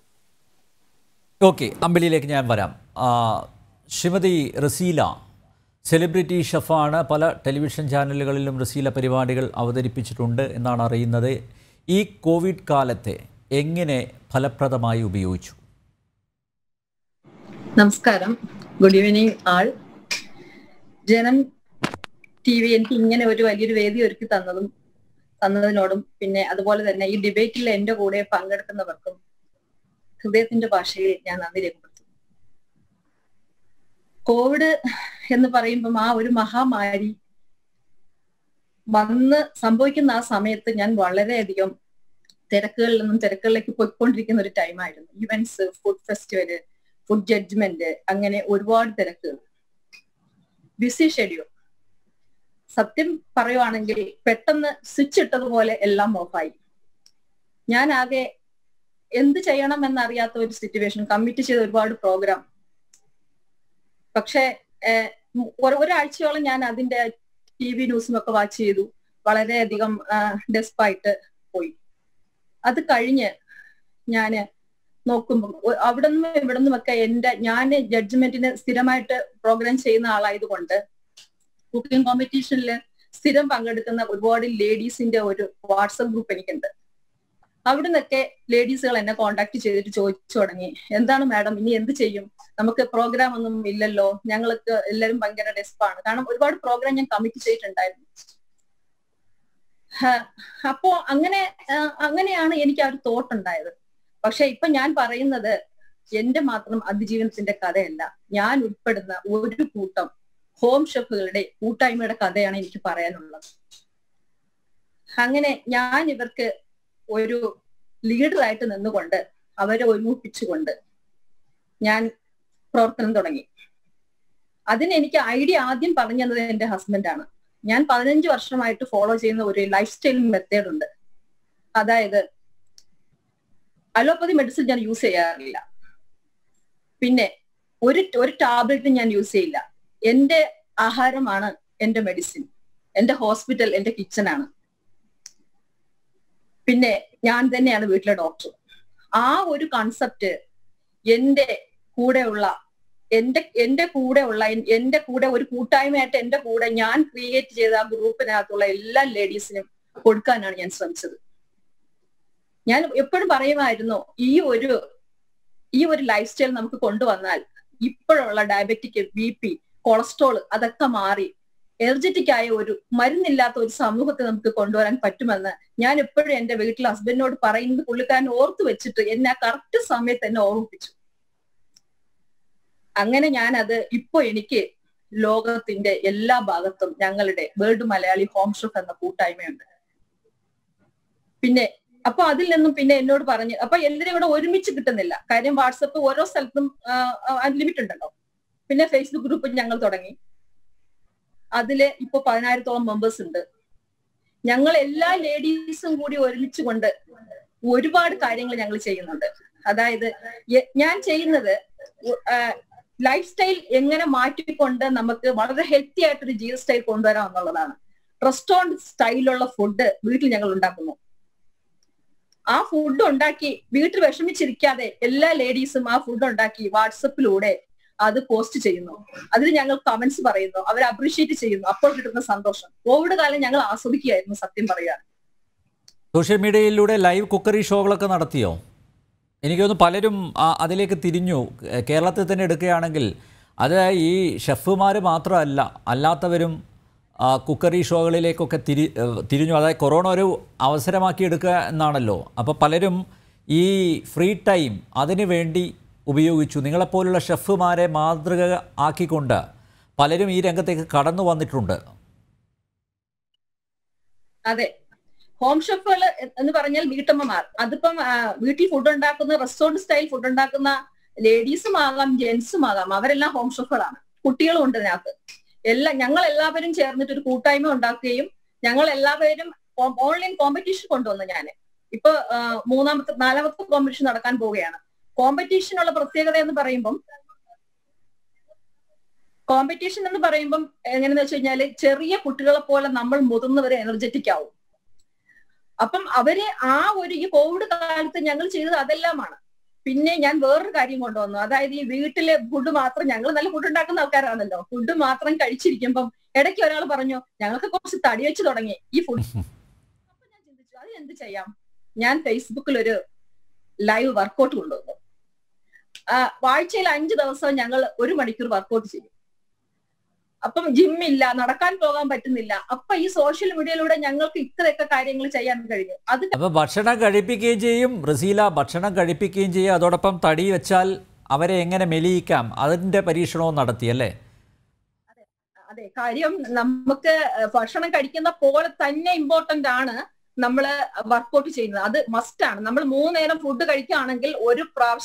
ഓക്കെ അമ്പിളിയിലേക്ക് ഞാൻ വരാം ആ, ശ്രീമതി റസീല സെലിബ്രിറ്റി ഷെഫാണ് പല ടെലിവിഷൻ ചാനലുകളിലും റസീല പരിപാടികൾ അവതരിപ്പിച്ചിട്ടുണ്ട് എന്നാണ് അറിയുന്നത് ഈ കോവിഡ് കാലത്തെ എങ്ങനെ ഫലപ്രദമായി ഉപയോഗിച്ചു
നമസ്കാരം ഗുഡ് ഈവനിങ് ആൾ ജനം ടി വി എനിക്ക് ഇങ്ങനെ ഒരു വലിയൊരു വേദി ഒരുക്കി തന്നതും തന്നതിനോടും പിന്നെ അതുപോലെ തന്നെ ഈ ഡിബേറ്റിൽ എന്റെ കൂടെ പങ്കെടുക്കുന്നവർക്കും ഹൃദയത്തിന്റെ ഭാഷയിൽ ഞാൻ നന്ദി രേഖപ്പെടുത്തുന്നു കോവിഡ് എന്ന് പറയുമ്പം ആ ഒരു മഹാമാരി വന്ന് സംഭവിക്കുന്ന ആ സമയത്ത് ഞാൻ വളരെയധികം തിരക്കുകളിൽ നിന്നും തിരക്കുകളിലേക്ക് പോയിക്കൊണ്ടിരിക്കുന്ന ഒരു ടൈമായിരുന്നു events food festival food judgement അങ്ങനെ ഒരുപാട് തിരക്കുകൾ ബിസി ഷെഡ്യൂൾ സത്യം പറയുവാണെങ്കിൽ പെട്ടെന്ന് സ്വിച്ച് ഇട്ടതുപോലെ എല്ലാം ഓഫായി ഞാൻ ആകെ എന്ത് ചെയ്യണം എന്നറിയാത്ത ഒരു സിറ്റുവേഷൻ കമ്മിറ്റ് ചെയ്ത ഒരുപാട് പ്രോഗ്രാം പക്ഷെ ഏഹ്, ഒരു- ഒരാഴ്ചയോളം ഞാൻ അതിന്റെ ടി വി ന്യൂസും ഒക്കെ വാച്ച് ചെയ്തു വളരെയധികം ഡെസ്പായിട്ട് പോയി അത് കഴിഞ്ഞ് ഞാന് നോക്കുമ്പോൾ അവിടെ നിന്നും ഇവിടെ നിന്നും ഒക്കെ എന്റെ ഞാൻ ജഡ്ജ്മെന്റിന് സ്ഥിരമായിട്ട് പ്രോഗ്രാം ചെയ്യുന്ന ആളായതുകൊണ്ട് കുക്കിംഗ് കോമ്പറ്റീഷനിൽ സ്ഥിരം പങ്കെടുക്കുന്ന ഒരുപാട് ലേഡീസിന്റെ ഒരു വാട്സപ്പ് ഗ്രൂപ്പ് എനിക്കുണ്ട് അവിടെ നിന്നൊക്കെ ലേഡീസുകൾ എന്നെ കോണ്ടാക്ട് ചെയ്തിട്ട് ചോദിച്ചു തുടങ്ങി എന്താണ് മാഡം ഇനി എന്ത് ചെയ്യും നമുക്ക് പ്രോഗ്രാം ഒന്നും ഇല്ലല്ലോ ഞങ്ങൾക്ക് എല്ലാവരും ഭയങ്കര ഡെസ്പാണ് കാരണം ഒരുപാട് പ്രോഗ്രാം ഞാൻ കമ്മിറ്റ് ചെയ്തിട്ടുണ്ടായിരുന്നു ഹ, അപ്പോ അങ്ങനെ ആ, അങ്ങനെയാണ് എനിക്ക് ആ ഒരു തോട്ട് ഉണ്ടായത് പക്ഷെ ഇപ്പൊ ഞാൻ പറയുന്നത് എന്റെ മാത്രം അതിജീവനത്തിന്റെ കഥയല്ല ഞാൻ ഉൾപ്പെടുന്ന ഒരു കൂട്ടം ഹോം ഷെഫുകളുടെ കൂട്ടായ്മയുടെ കഥയാണ് എനിക്ക് പറയാനുള്ളത് അങ്ങനെ ഞാൻ ഇവർക്ക് ഒരു ലീഡറായിട്ട് നിന്നുകൊണ്ട് അവരെ ഒരുമിപ്പിച്ചുകൊണ്ട് ഞാൻ പ്രവർത്തനം തുടങ്ങി അതിന് എനിക്ക് ഐഡിയ ആദ്യം പറഞ്ഞു തന്നത് എന്റെ ഹസ്ബൻഡാണ് ഞാൻ പതിനഞ്ച് വർഷമായിട്ട് ഫോളോ ചെയ്യുന്ന ഒരു ലൈഫ് സ്റ്റൈൽ മെത്തേഡ് ഉണ്ട് അതായത് അലോപ്പതി മെഡിസിൻ ഞാൻ യൂസ് ചെയ്യാറില്ല പിന്നെ ഒരു ഒരു ടാബ്ലറ്റും ഞാൻ യൂസ് ചെയ്യില്ല എന്റെ ആഹാരമാണ് എന്റെ മെഡിസിൻ എന്റെ ഹോസ്പിറ്റൽ എന്റെ കിച്ചണാണ് പിന്നെ ഞാൻ തന്നെയാണ് വീട്ടിലെ ഡോക്ടർ ആ ഒരു കൺസെപ്റ്റ് എന്റെ കൂടെയുള്ള എന്റെ എന്റെ കൂടെയുള്ള എൻ- എന്റെ കൂടെ ഒരു കൂട്ടായ്മയായിട്ട് എന്റെ കൂടെ ഞാൻ ക്രിയേറ്റ് ചെയ്ത ആ ഗ്രൂപ്പിനകത്തുള്ള എല്ലാ ലേഡീസിനും കൊടുക്കാനാണ് ഞാൻ ശ്രമിച്ചത് ഞാൻ എപ്പോഴും പറയുമായിരുന്നു ഈ ഒരു ഈ ഒരു ലൈഫ് സ്റ്റൈൽ നമുക്ക് കൊണ്ടുവന്നാൽ ഇപ്പോഴുള്ള ഡയബറ്റിക് ബി പി കൊളസ്ട്രോൾ അതൊക്കെ മാറി എനർജറ്റിക് ആയ ഒരു മരുന്നില്ലാത്ത ഒരു സമൂഹത്തെ നമുക്ക് കൊണ്ടുവരാൻ പറ്റുമെന്ന് ഞാൻ എപ്പോഴും എന്റെ വീട്ടിൽ ഹസ്ബൻഡിനോട് പറയുന്നത് പുള്ളിക്കാരൻ ഓർത്തു വെച്ചിട്ട് എന്നെ ആ കറക്റ്റ് സമയത്ത് എന്നെ ഓർമ്മിപ്പിച്ചു അങ്ങനെ ഞാൻ അത് ഇപ്പൊ എനിക്ക് ലോകത്തിന്റെ എല്ലാ ഭാഗത്തും ഞങ്ങളുടെ വേൾഡ് മലയാളി ഹോം ഷെഫ് എന്ന കൂട്ടായ്മയുണ്ട് പിന്നെ അപ്പൊ അതിൽ നിന്നും പിന്നെ എന്നോട് പറഞ്ഞു അപ്പൊ എല്ലാവരും ഇവിടെ ഒരുമിച്ച് കിട്ടുന്നില്ല കാര്യം വാട്സപ്പ് ഓരോ സ്ഥലത്തും ലിമിറ്റ് ഉണ്ടല്ലോ പിന്നെ ഫേസ്ബുക്ക് ഗ്രൂപ്പ് ഞങ്ങൾ തുടങ്ങി അതില് ഇപ്പൊ പതിനായിരത്തോളം മെമ്പേഴ്സ് ഉണ്ട് ഞങ്ങൾ എല്ലാ ലേഡീസും കൂടി ഒരുമിച്ച് കൊണ്ട് ഒരുപാട് കാര്യങ്ങൾ ഞങ്ങൾ ചെയ്യുന്നുണ്ട് അതായത് എ- ഞാൻ ചെയ്യുന്നത് ലൈഫ് സ്റ്റൈൽ എങ്ങനെ മാറ്റിക്കൊണ്ട് നമുക്ക് വളരെ ഹെൽത്തി ആയിട്ടൊരു ജീവിത സ്റ്റൈൽ കൊണ്ടുവരാം എന്നുള്ളതാണ് റെസ്റ്റോറന്റ് സ്റ്റൈലുള്ള ഫുഡ് വീട്ടിൽ ഞങ്ങൾ ഉണ്ടാക്കുന്നു ആ ഫുഡ് ഉണ്ടാക്കി വീട്ടിൽ വിഷമിച്ചിരിക്കാതെ എല്ലാ ലേഡീസും ആ ഫുഡ് ഉണ്ടാക്കി വാട്സപ്പിലൂടെ അത് പോസ്റ്റ് ചെയ്യുന്നു അതിൽ ഞങ്ങൾ കമന്റ്സ് പറയുന്നു അവർ അപ്രീഷിയേറ്റ് ചെയ്യുന്നു അപ്പോൾ കിട്ടുന്ന സന്തോഷം കോവിഡ് കാലം ഞങ്ങൾ ആസ്വദിക്കുകയായിരുന്നു സത്യം പറയുക
സോഷ്യൽ മീഡിയയിലൂടെ ലൈവ് കുക്കറി ഷോകളൊക്കെ നടത്തിയോ എനിക്ക് തോന്നുന്നു പലരും ആ- അതിലേക്ക് തിരിഞ്ഞു കേ- കേരളത്തിൽ തന്നെ എടുക്കുകയാണെങ്കിൽ അത് ഈ ഷെഫുമാർ മാത്രമല്ല അല്ലാത്തവരും ആ, കുക്കറി ഷോകളിലേക്കൊക്കെ തിരി ഏഹ് തിരിഞ്ഞു അതായത് കൊറോണ ഒരു അവസരമാക്കി എടുക്കുക എന്നാണല്ലോ അപ്പോൾ പലരും ഈ ഫ്രീ ടൈം അതിനു വേണ്ടി ഉപയോഗിച്ചു നിങ്ങളെപ്പോലുള്ള ഷെഫുമാരെ മാതൃക ആക്കിക്കൊണ്ട് പലരും ഈ രംഗത്തേക്ക് കടന്നു വന്നിട്ടുണ്ട്
അതെ ഹോം ഷെഫുകൾ എന്ന് പറഞ്ഞാൽ വീട്ടമ്മമാർ അതിപ്പം ആ, വീട്ടിൽ ഫുഡ് ഉണ്ടാക്കുന്ന റെസ്റ്റോറന്റ് സ്റ്റൈൽ ഫുഡ് ഉണ്ടാക്കുന്ന ലേഡീസും ആകാം ജെന്റ്സും ആകാം അവരെല്ലാം ഹോം ഷെഫുകളാണ് കുട്ടികളും ഉണ്ട് ഇതിനകത്ത് എല്ലാം ഞങ്ങൾ എല്ലാവരും ചേർന്നിട്ട് ഒരു കൂട്ടായ്മ ഉണ്ടാക്കുകയും ഞങ്ങൾ എല്ലാവരും ഓൺലൈൻ കോമ്പറ്റീഷൻ കൊണ്ടുവന്നു ഞാൻ ഇപ്പൊ ആ, മൂന്നാമത്തെ നാലാമത്തെ കോമ്പറ്റീഷൻ നടക്കാൻ പോവുകയാണ് കോമ്പറ്റീഷനുള്ള പ്രത്യേകത എന്ന് പറയുമ്പം കോമ്പറ്റീഷൻ എന്ന് പറയുമ്പം എങ്ങനെയാന്ന് വെച്ച് കഴിഞ്ഞാല് ചെറിയ കുട്ടികളെ പോലെ നമ്മൾ മുതിർന്നവരെ എനർജറ്റിക് ആവും അപ്പം അവര് ആ ഒരു ഈ കോവിഡ് കാലത്ത് ഞങ്ങൾ ചെയ്തത് അതെല്ലാമാണ് പിന്നെ ഞാൻ വേറൊരു കാര്യം കൊണ്ടുവന്നു അതായത് ഈ വീട്ടിലെ ഫുഡ് മാത്രം ഞങ്ങൾ നല്ല ഫുഡ് ഉണ്ടാക്കുന്ന ആൾക്കാരാണല്ലോ ഫുഡ് മാത്രം കഴിച്ചിരിക്കുമ്പം ഇടയ്ക്ക് ഒരാൾ പറഞ്ഞു ഞങ്ങൾക്ക് കുറച്ച് തടി വെച്ച് തുടങ്ങി ഈ ഫുഡ് അപ്പൊ ഞാൻ ചിന്തിച്ചു അത് എന്ത് ചെയ്യാം ഞാൻ ഫേസ്ബുക്കിൽ ഒരു ലൈവ് വർക്കൗട്ട് കൊണ്ടുവന്നു ആ, ആഴ്ചയിൽ അഞ്ച് ദിവസം ഞങ്ങൾ ഒരു മണിക്കൂർ വർക്കൗട്ട് ചെയ്യും അപ്പം ജിമ്മില്ല നടക്കാൻ പോകാൻ പറ്റുന്നില്ല അപ്പൊ ഈ സോഷ്യൽ മീഡിയയിലൂടെ ഞങ്ങൾക്ക് ഇത്രയൊക്കെ കാര്യങ്ങൾ ചെയ്യാൻ കഴിഞ്ഞു അത്
അപ്പോൾ ഭക്ഷണം കഴിപ്പിക്കുകയും ചെയ്യും റസീല ഭക്ഷണം കഴിപ്പിക്കുകയും ചെയ്യും അതോടൊപ്പം തടി വെച്ചാൽ അവരെ എങ്ങനെ മെലിയിക്കാം അതിൻ്റെ പരീക്ഷണവും നടത്തി അല്ലേ
അതെ കാര്യം നമുക്ക് ഭക്ഷണം കഴിക്കുന്ന പോലെ തന്നെ ഇമ്പോർട്ടന്റ് ആണ് നമ്മൾ വർക്കൗട്ട് ചെയ്യുന്നത് അത് മസ്റ്റ് ആണ് നമ്മൾ മൂന്ന് നേരം ഫുഡ് കഴിക്കുകയാണെങ്കിൽ ഒരു പ്രാവശ്യം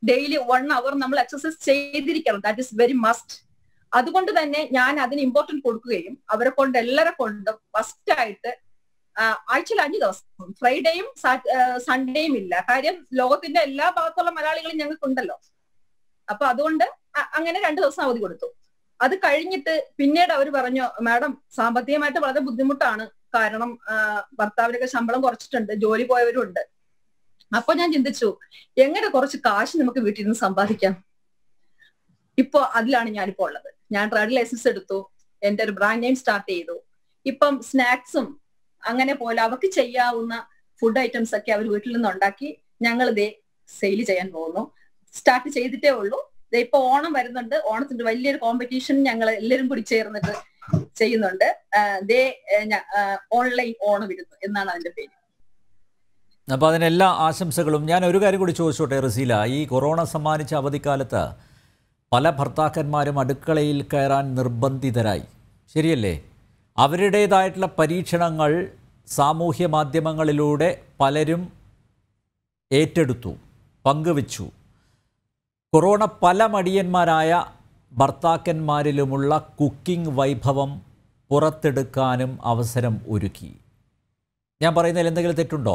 ഡെയിലി വൺ അവർ നമ്മൾ എക്സസൈസ് ചെയ്തിരിക്കണം ദാറ്റ് ഇസ് വെരി മസ്റ്റ് അതുകൊണ്ട് തന്നെ ഞാൻ അതിന് ഇമ്പോർട്ടൻറ്റ് കൊടുക്കുകയും അവരെ കൊണ്ട് എല്ലാരെ കൊണ്ടും ഫസ്റ്റ് ആയിട്ട് ആഴ്ചയിൽ അഞ്ചു ദിവസം ഫ്രൈഡേയും സൺഡേയും ഇല്ല കാര്യം ലോകത്തിന്റെ എല്ലാ ഭാഗത്തുള്ള മലയാളികളും ഞങ്ങൾക്കുണ്ടല്ലോ അപ്പൊ അതുകൊണ്ട് അങ്ങനെ രണ്ടു ദിവസം അവധി കൊടുത്തു അത് കഴിഞ്ഞിട്ട് പിന്നീട് അവർ പറഞ്ഞു മാഡം സാമ്പത്തികമായിട്ട് വളരെ ബുദ്ധിമുട്ടാണ് കാരണം ഭർത്താവിനൊക്കെ ശമ്പളം കുറച്ചിട്ടുണ്ട് ജോലി പോയവരുണ്ട് അപ്പൊ ഞാൻ ചിന്തിച്ചു എങ്ങനെ കുറച്ച് കാശ് നമുക്ക് വീട്ടിൽ നിന്ന് സമ്പാദിക്കാം ഇപ്പൊ അതിലാണ് ഞാനിപ്പോ ഉള്ളത് ഞാൻ ട്രേഡ് ലൈസൻസ് എടുത്തു എന്റെ ഒരു ബ്രാൻഡ് നെയിം സ്റ്റാർട്ട് ചെയ്തു ഇപ്പം സ്നാക്സും അങ്ങനെ പോലെ അവർക്ക് ചെയ്യാവുന്ന ഫുഡ് ഐറ്റംസ് ഒക്കെ അവർ വീട്ടിൽ നിന്ന് ഉണ്ടാക്കി ഞങ്ങൾ ഇതേ സെയിൽ ചെയ്യാൻ പോകുന്നു സ്റ്റാർട്ട് ചെയ്തിട്ടേ ഉള്ളൂ ഇപ്പൊ ഓണം വരുന്നുണ്ട് ഓണത്തിന്റെ വലിയൊരു കോമ്പറ്റീഷൻ ഞങ്ങൾ എല്ലാവരും കൂടി ചേർന്നിട്ട് ചെയ്യുന്നുണ്ട് ദേ ഓൺലൈൻ ഓണം ഇരുന്നു എന്നാണ് അതിന്റെ പേര്
അപ്പോൾ അതിനെല്ലാ ആശംസകളും ഞാൻ ഒരു കാര്യം കൂടി ചോദിച്ചോട്ടെ റസീല ഈ കൊറോണ സമ്മാനിച്ച അവധിക്കാലത്ത് പല ഭർത്താക്കന്മാരും അടുക്കളയിൽ കയറാൻ നിർബന്ധിതരായി ശരിയല്ലേ അവരുടേതായിട്ടുള്ള പരീക്ഷണങ്ങൾ സാമൂഹ്യ മാധ്യമങ്ങളിലൂടെ പലരും ഏറ്റെടുത്തു പങ്കുവച്ചു കൊറോണ പല മടിയന്മാരായ ഭർത്താക്കന്മാരിലുമുള്ള കുക്കിംഗ് വൈഭവം പുറത്തെടുക്കാനും അവസരം ഒരുക്കി ഞാൻ പറയുന്നതിൽ എന്തെങ്കിലും തെറ്റുണ്ടോ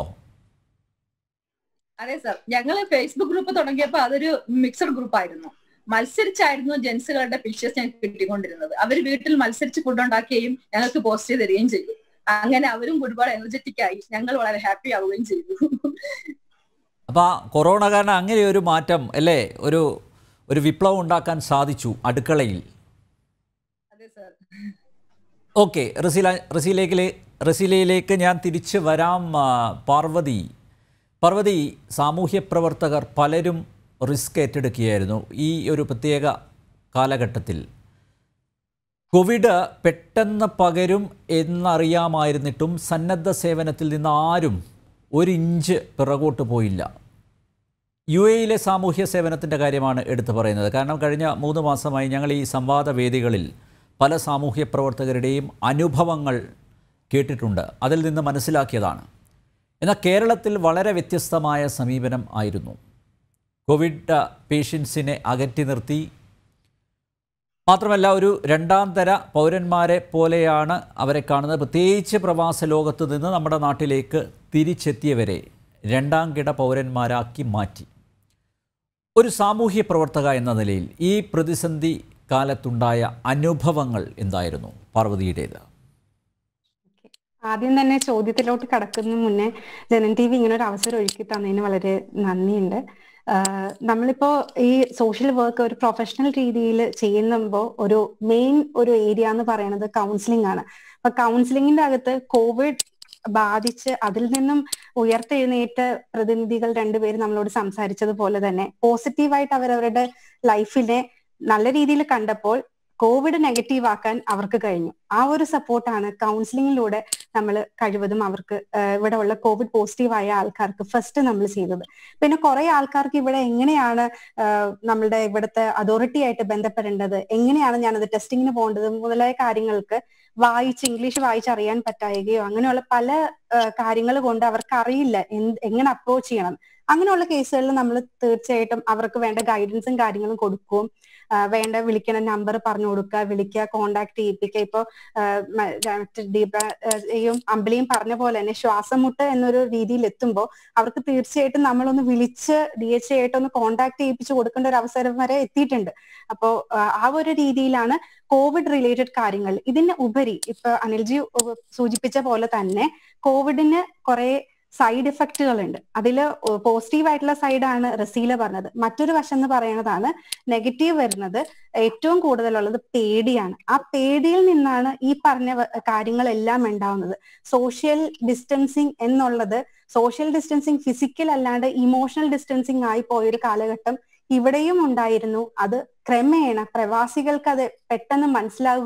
അതെ സർ ഞങ്ങൾ ഫേസ്ബുക്ക് ഗ്രൂപ്പ് തുടങ്ങിയപ്പോൾ അതൊരു മിക്സഡ് ഗ്രൂപ്പ് ആയിരുന്നു മത്സരിച്ചായിരുന്നു ജെൻസുകളുടെ പിക്ചേഴ്സ് ഞങ്ങൾക്ക് കിട്ടിക്കൊണ്ടിരുന്നത് അവർ വീട്ടിൽ മത്സരിച്ച് ഫുഡ് ഉണ്ടാക്കുകയും ഞങ്ങൾക്ക് പോസ്റ്റ് ചെയ്ത് തരികയും ചെയ്തു അങ്ങനെ അവരും ഒരുപാട് എനർജറ്റിക് ആയി ഞങ്ങൾ വളരെ ഹാപ്പി ആവുകയും ചെയ്തു
അപ്പൊ കൊറോണ കാരണം അങ്ങനെ ഒരു മാറ്റം അല്ലേ ഒരു ഒരു വിപ്ലവം ഉണ്ടാക്കാൻ സാധിച്ചു അടുക്കളയിൽ
അതെ സർ
ഓക്കെ റസീല റസീലേക്ക് റസീലയിലേക്ക് ഞാൻ തിരിച്ചു വരാം പാർവതി പാർവതി സാമൂഹ്യ പ്രവർത്തകർ പലരും റിസ്ക് ഏറ്റെടുക്കുകയായിരുന്നു ഈ ഒരു പ്രത്യേക കാലഘട്ടത്തിൽ കോവിഡ് പെട്ടെന്ന് പകരും എന്നറിയാമായിരുന്നിട്ടും സന്നദ്ധ സേവനത്തിൽ നിന്ന് ആരും ഒരു ഇഞ്ച് പിറകോട്ട് പോയില്ല യു എയിലെ സാമൂഹ്യ സേവനത്തിൻ്റെ കാര്യമാണ് എടുത്തു പറയുന്നത് കാരണം കഴിഞ്ഞ മൂന്ന് മാസമായി ഞങ്ങൾ ഈ സംവാദ വേദികളിൽ പല സാമൂഹ്യ പ്രവർത്തകരുടെയും അനുഭവങ്ങൾ കേട്ടിട്ടുണ്ട് അതിൽ നിന്ന് മനസ്സിലാക്കിയതാണ് എന്നാൽ കേരളത്തിൽ വളരെ വ്യത്യസ്തമായ സമീപനം ആയിരുന്നു കോവിഡ് പേഷ്യൻസിനെ അകറ്റി നിർത്തി മാത്രമല്ല ഒരു രണ്ടാം തര പൗരന്മാരെ പോലെയാണ് അവരെ കാണുന്നത് പ്രത്യേകിച്ച് പ്രവാസ ലോകത്ത് നിന്ന് നമ്മുടെ നാട്ടിലേക്ക് തിരിച്ചെത്തിയവരെ രണ്ടാം കിട പൗരന്മാരാക്കി മാറ്റി ഒരു സാമൂഹ്യ പ്രവർത്തക എന്ന നിലയിൽ ഈ പ്രതിസന്ധി കാലത്തുണ്ടായ അനുഭവങ്ങൾ എന്തായിരുന്നു പാർവതിയുടേത്
ആദ്യം തന്നെ ചോദ്യത്തിലോട്ട് കടക്കുന്നതിന് മുന്നേ ജനൻ ടി വി ഇങ്ങനെ ഒരു അവസരം ഒരുക്കി തന്നതിന് വളരെ നന്ദിയുണ്ട് നമ്മളിപ്പോ ഈ സോഷ്യൽ വർക്ക് ഒരു പ്രൊഫഷണൽ രീതിയിൽ ചെയ്യുമ്പോൾ ഒരു മെയിൻ ഒരു ഏരിയ എന്ന് പറയുന്നത് കൗൺസിലിംഗ് ആണ് അപ്പൊ കൗൺസിലിംഗിന്റെ അകത്ത് കോവിഡ് ബാധിച്ച് അതിൽ നിന്നും ഉയർത്തെഴുന്നേറ്റ പ്രതിനിധികൾ രണ്ടുപേരും നമ്മളോട് സംസാരിച്ചതുപോലെ തന്നെ പോസിറ്റീവായിട്ട് അവരവരുടെ ലൈഫിനെ നല്ല രീതിയിൽ കണ്ടപ്പോൾ കോവിഡ് നെഗറ്റീവ് ആക്കാൻ അവർക്ക് കഴിഞ്ഞു ആ ഒരു സപ്പോർട്ടാണ് കൗൺസിലിങ്ങിലൂടെ നമ്മൾ കഴിവതും അവർക്ക് ഇവിടെ ഉള്ള കോവിഡ് പോസിറ്റീവ് ആയ ആൾക്കാർക്ക് ഫസ്റ്റ് നമ്മൾ ചെയ്തത് പിന്നെ കുറെ ആൾക്കാർക്ക് ഇവിടെ എങ്ങനെയാണ് നമ്മളുടെ ഇവിടുത്തെ അതോറിറ്റി ആയിട്ട് ബന്ധപ്പെടേണ്ടത് എങ്ങനെയാണ് ഞാനത് ടെസ്റ്റിങ്ങിന് പോകേണ്ടത് മുതലായ കാര്യങ്ങൾക്ക് വായിച്ച് ഇംഗ്ലീഷ് വായിച്ചറിയാൻ പറ്റായികയോ അങ്ങനെയുള്ള പല കാര്യങ്ങൾ കൊണ്ട് അവർക്ക് അറിയില്ല എങ്ങനെ അപ്രോച്ച് ചെയ്യണം അങ്ങനെയുള്ള കേസുകളിൽ നമ്മൾ തീർച്ചയായിട്ടും അവർക്ക് വേണ്ട ഗൈഡൻസും കാര്യങ്ങളും കൊടുക്കുകയും വേണ്ട വിളിക്കണ നമ്പർ പറഞ്ഞു കൊടുക്കുക വിളിക്കുക കോണ്ടാക്ട് ചെയ്യിപ്പിക്കുക ഇപ്പൊ ദീപയും അമ്പിളിയും പറഞ്ഞ പോലെ തന്നെ ശ്വാസമുട്ട് എന്നൊരു രീതിയിൽ എത്തുമ്പോൾ അവർക്ക് തീർച്ചയായിട്ടും നമ്മളൊന്ന് വിളിച്ച് ഡി എച്ച് ആയിട്ട് ഒന്ന് കോണ്ടാക്ട് ചെയ്യിപ്പിച്ച് കൊടുക്കേണ്ട ഒരു അവസരം വരെ എത്തിയിട്ടുണ്ട് അപ്പോ ആ ഒരു രീതിയിലാണ് കോവിഡ് റിലേറ്റഡ് കാര്യങ്ങൾ ഇതിന് ഉപരി ഇപ്പൊ അനിൽജി സൂചിപ്പിച്ച പോലെ തന്നെ കോവിഡിന് കുറെ സൈഡ് എഫക്റ്റുകൾ ഉണ്ട് അതിൽ പോസിറ്റീവ് ആയിട്ടുള്ള സൈഡാണ് റസീല പറഞ്ഞത് മറ്റൊരു വശം എന്ന് പറയുന്നതാണ് നെഗറ്റീവ് വരുന്നത് ഏറ്റവും കൂടുതലുള്ളത് പേടിയാണ് ആ പേടിയിൽ നിന്നാണ് ഈ പറഞ്ഞ കാര്യങ്ങളെല്ലാം ഉണ്ടാവുന്നത് സോഷ്യൽ ഡിസ്റ്റൻസിങ് എന്നുള്ളത് സോഷ്യൽ ഡിസ്റ്റൻസിങ് ഫിസിക്കൽ അല്ലാണ്ട് ഇമോഷണൽ ഡിസ്റ്റൻസിങ് ആയി പോയൊരു കാലഘട്ടം ഇവിടെയും ഉണ്ടായിരുന്നു അത് ക്രമേണ പ്രവാസികൾക്ക് അത് പെട്ടെന്ന് മനസ്സിലാവുകയും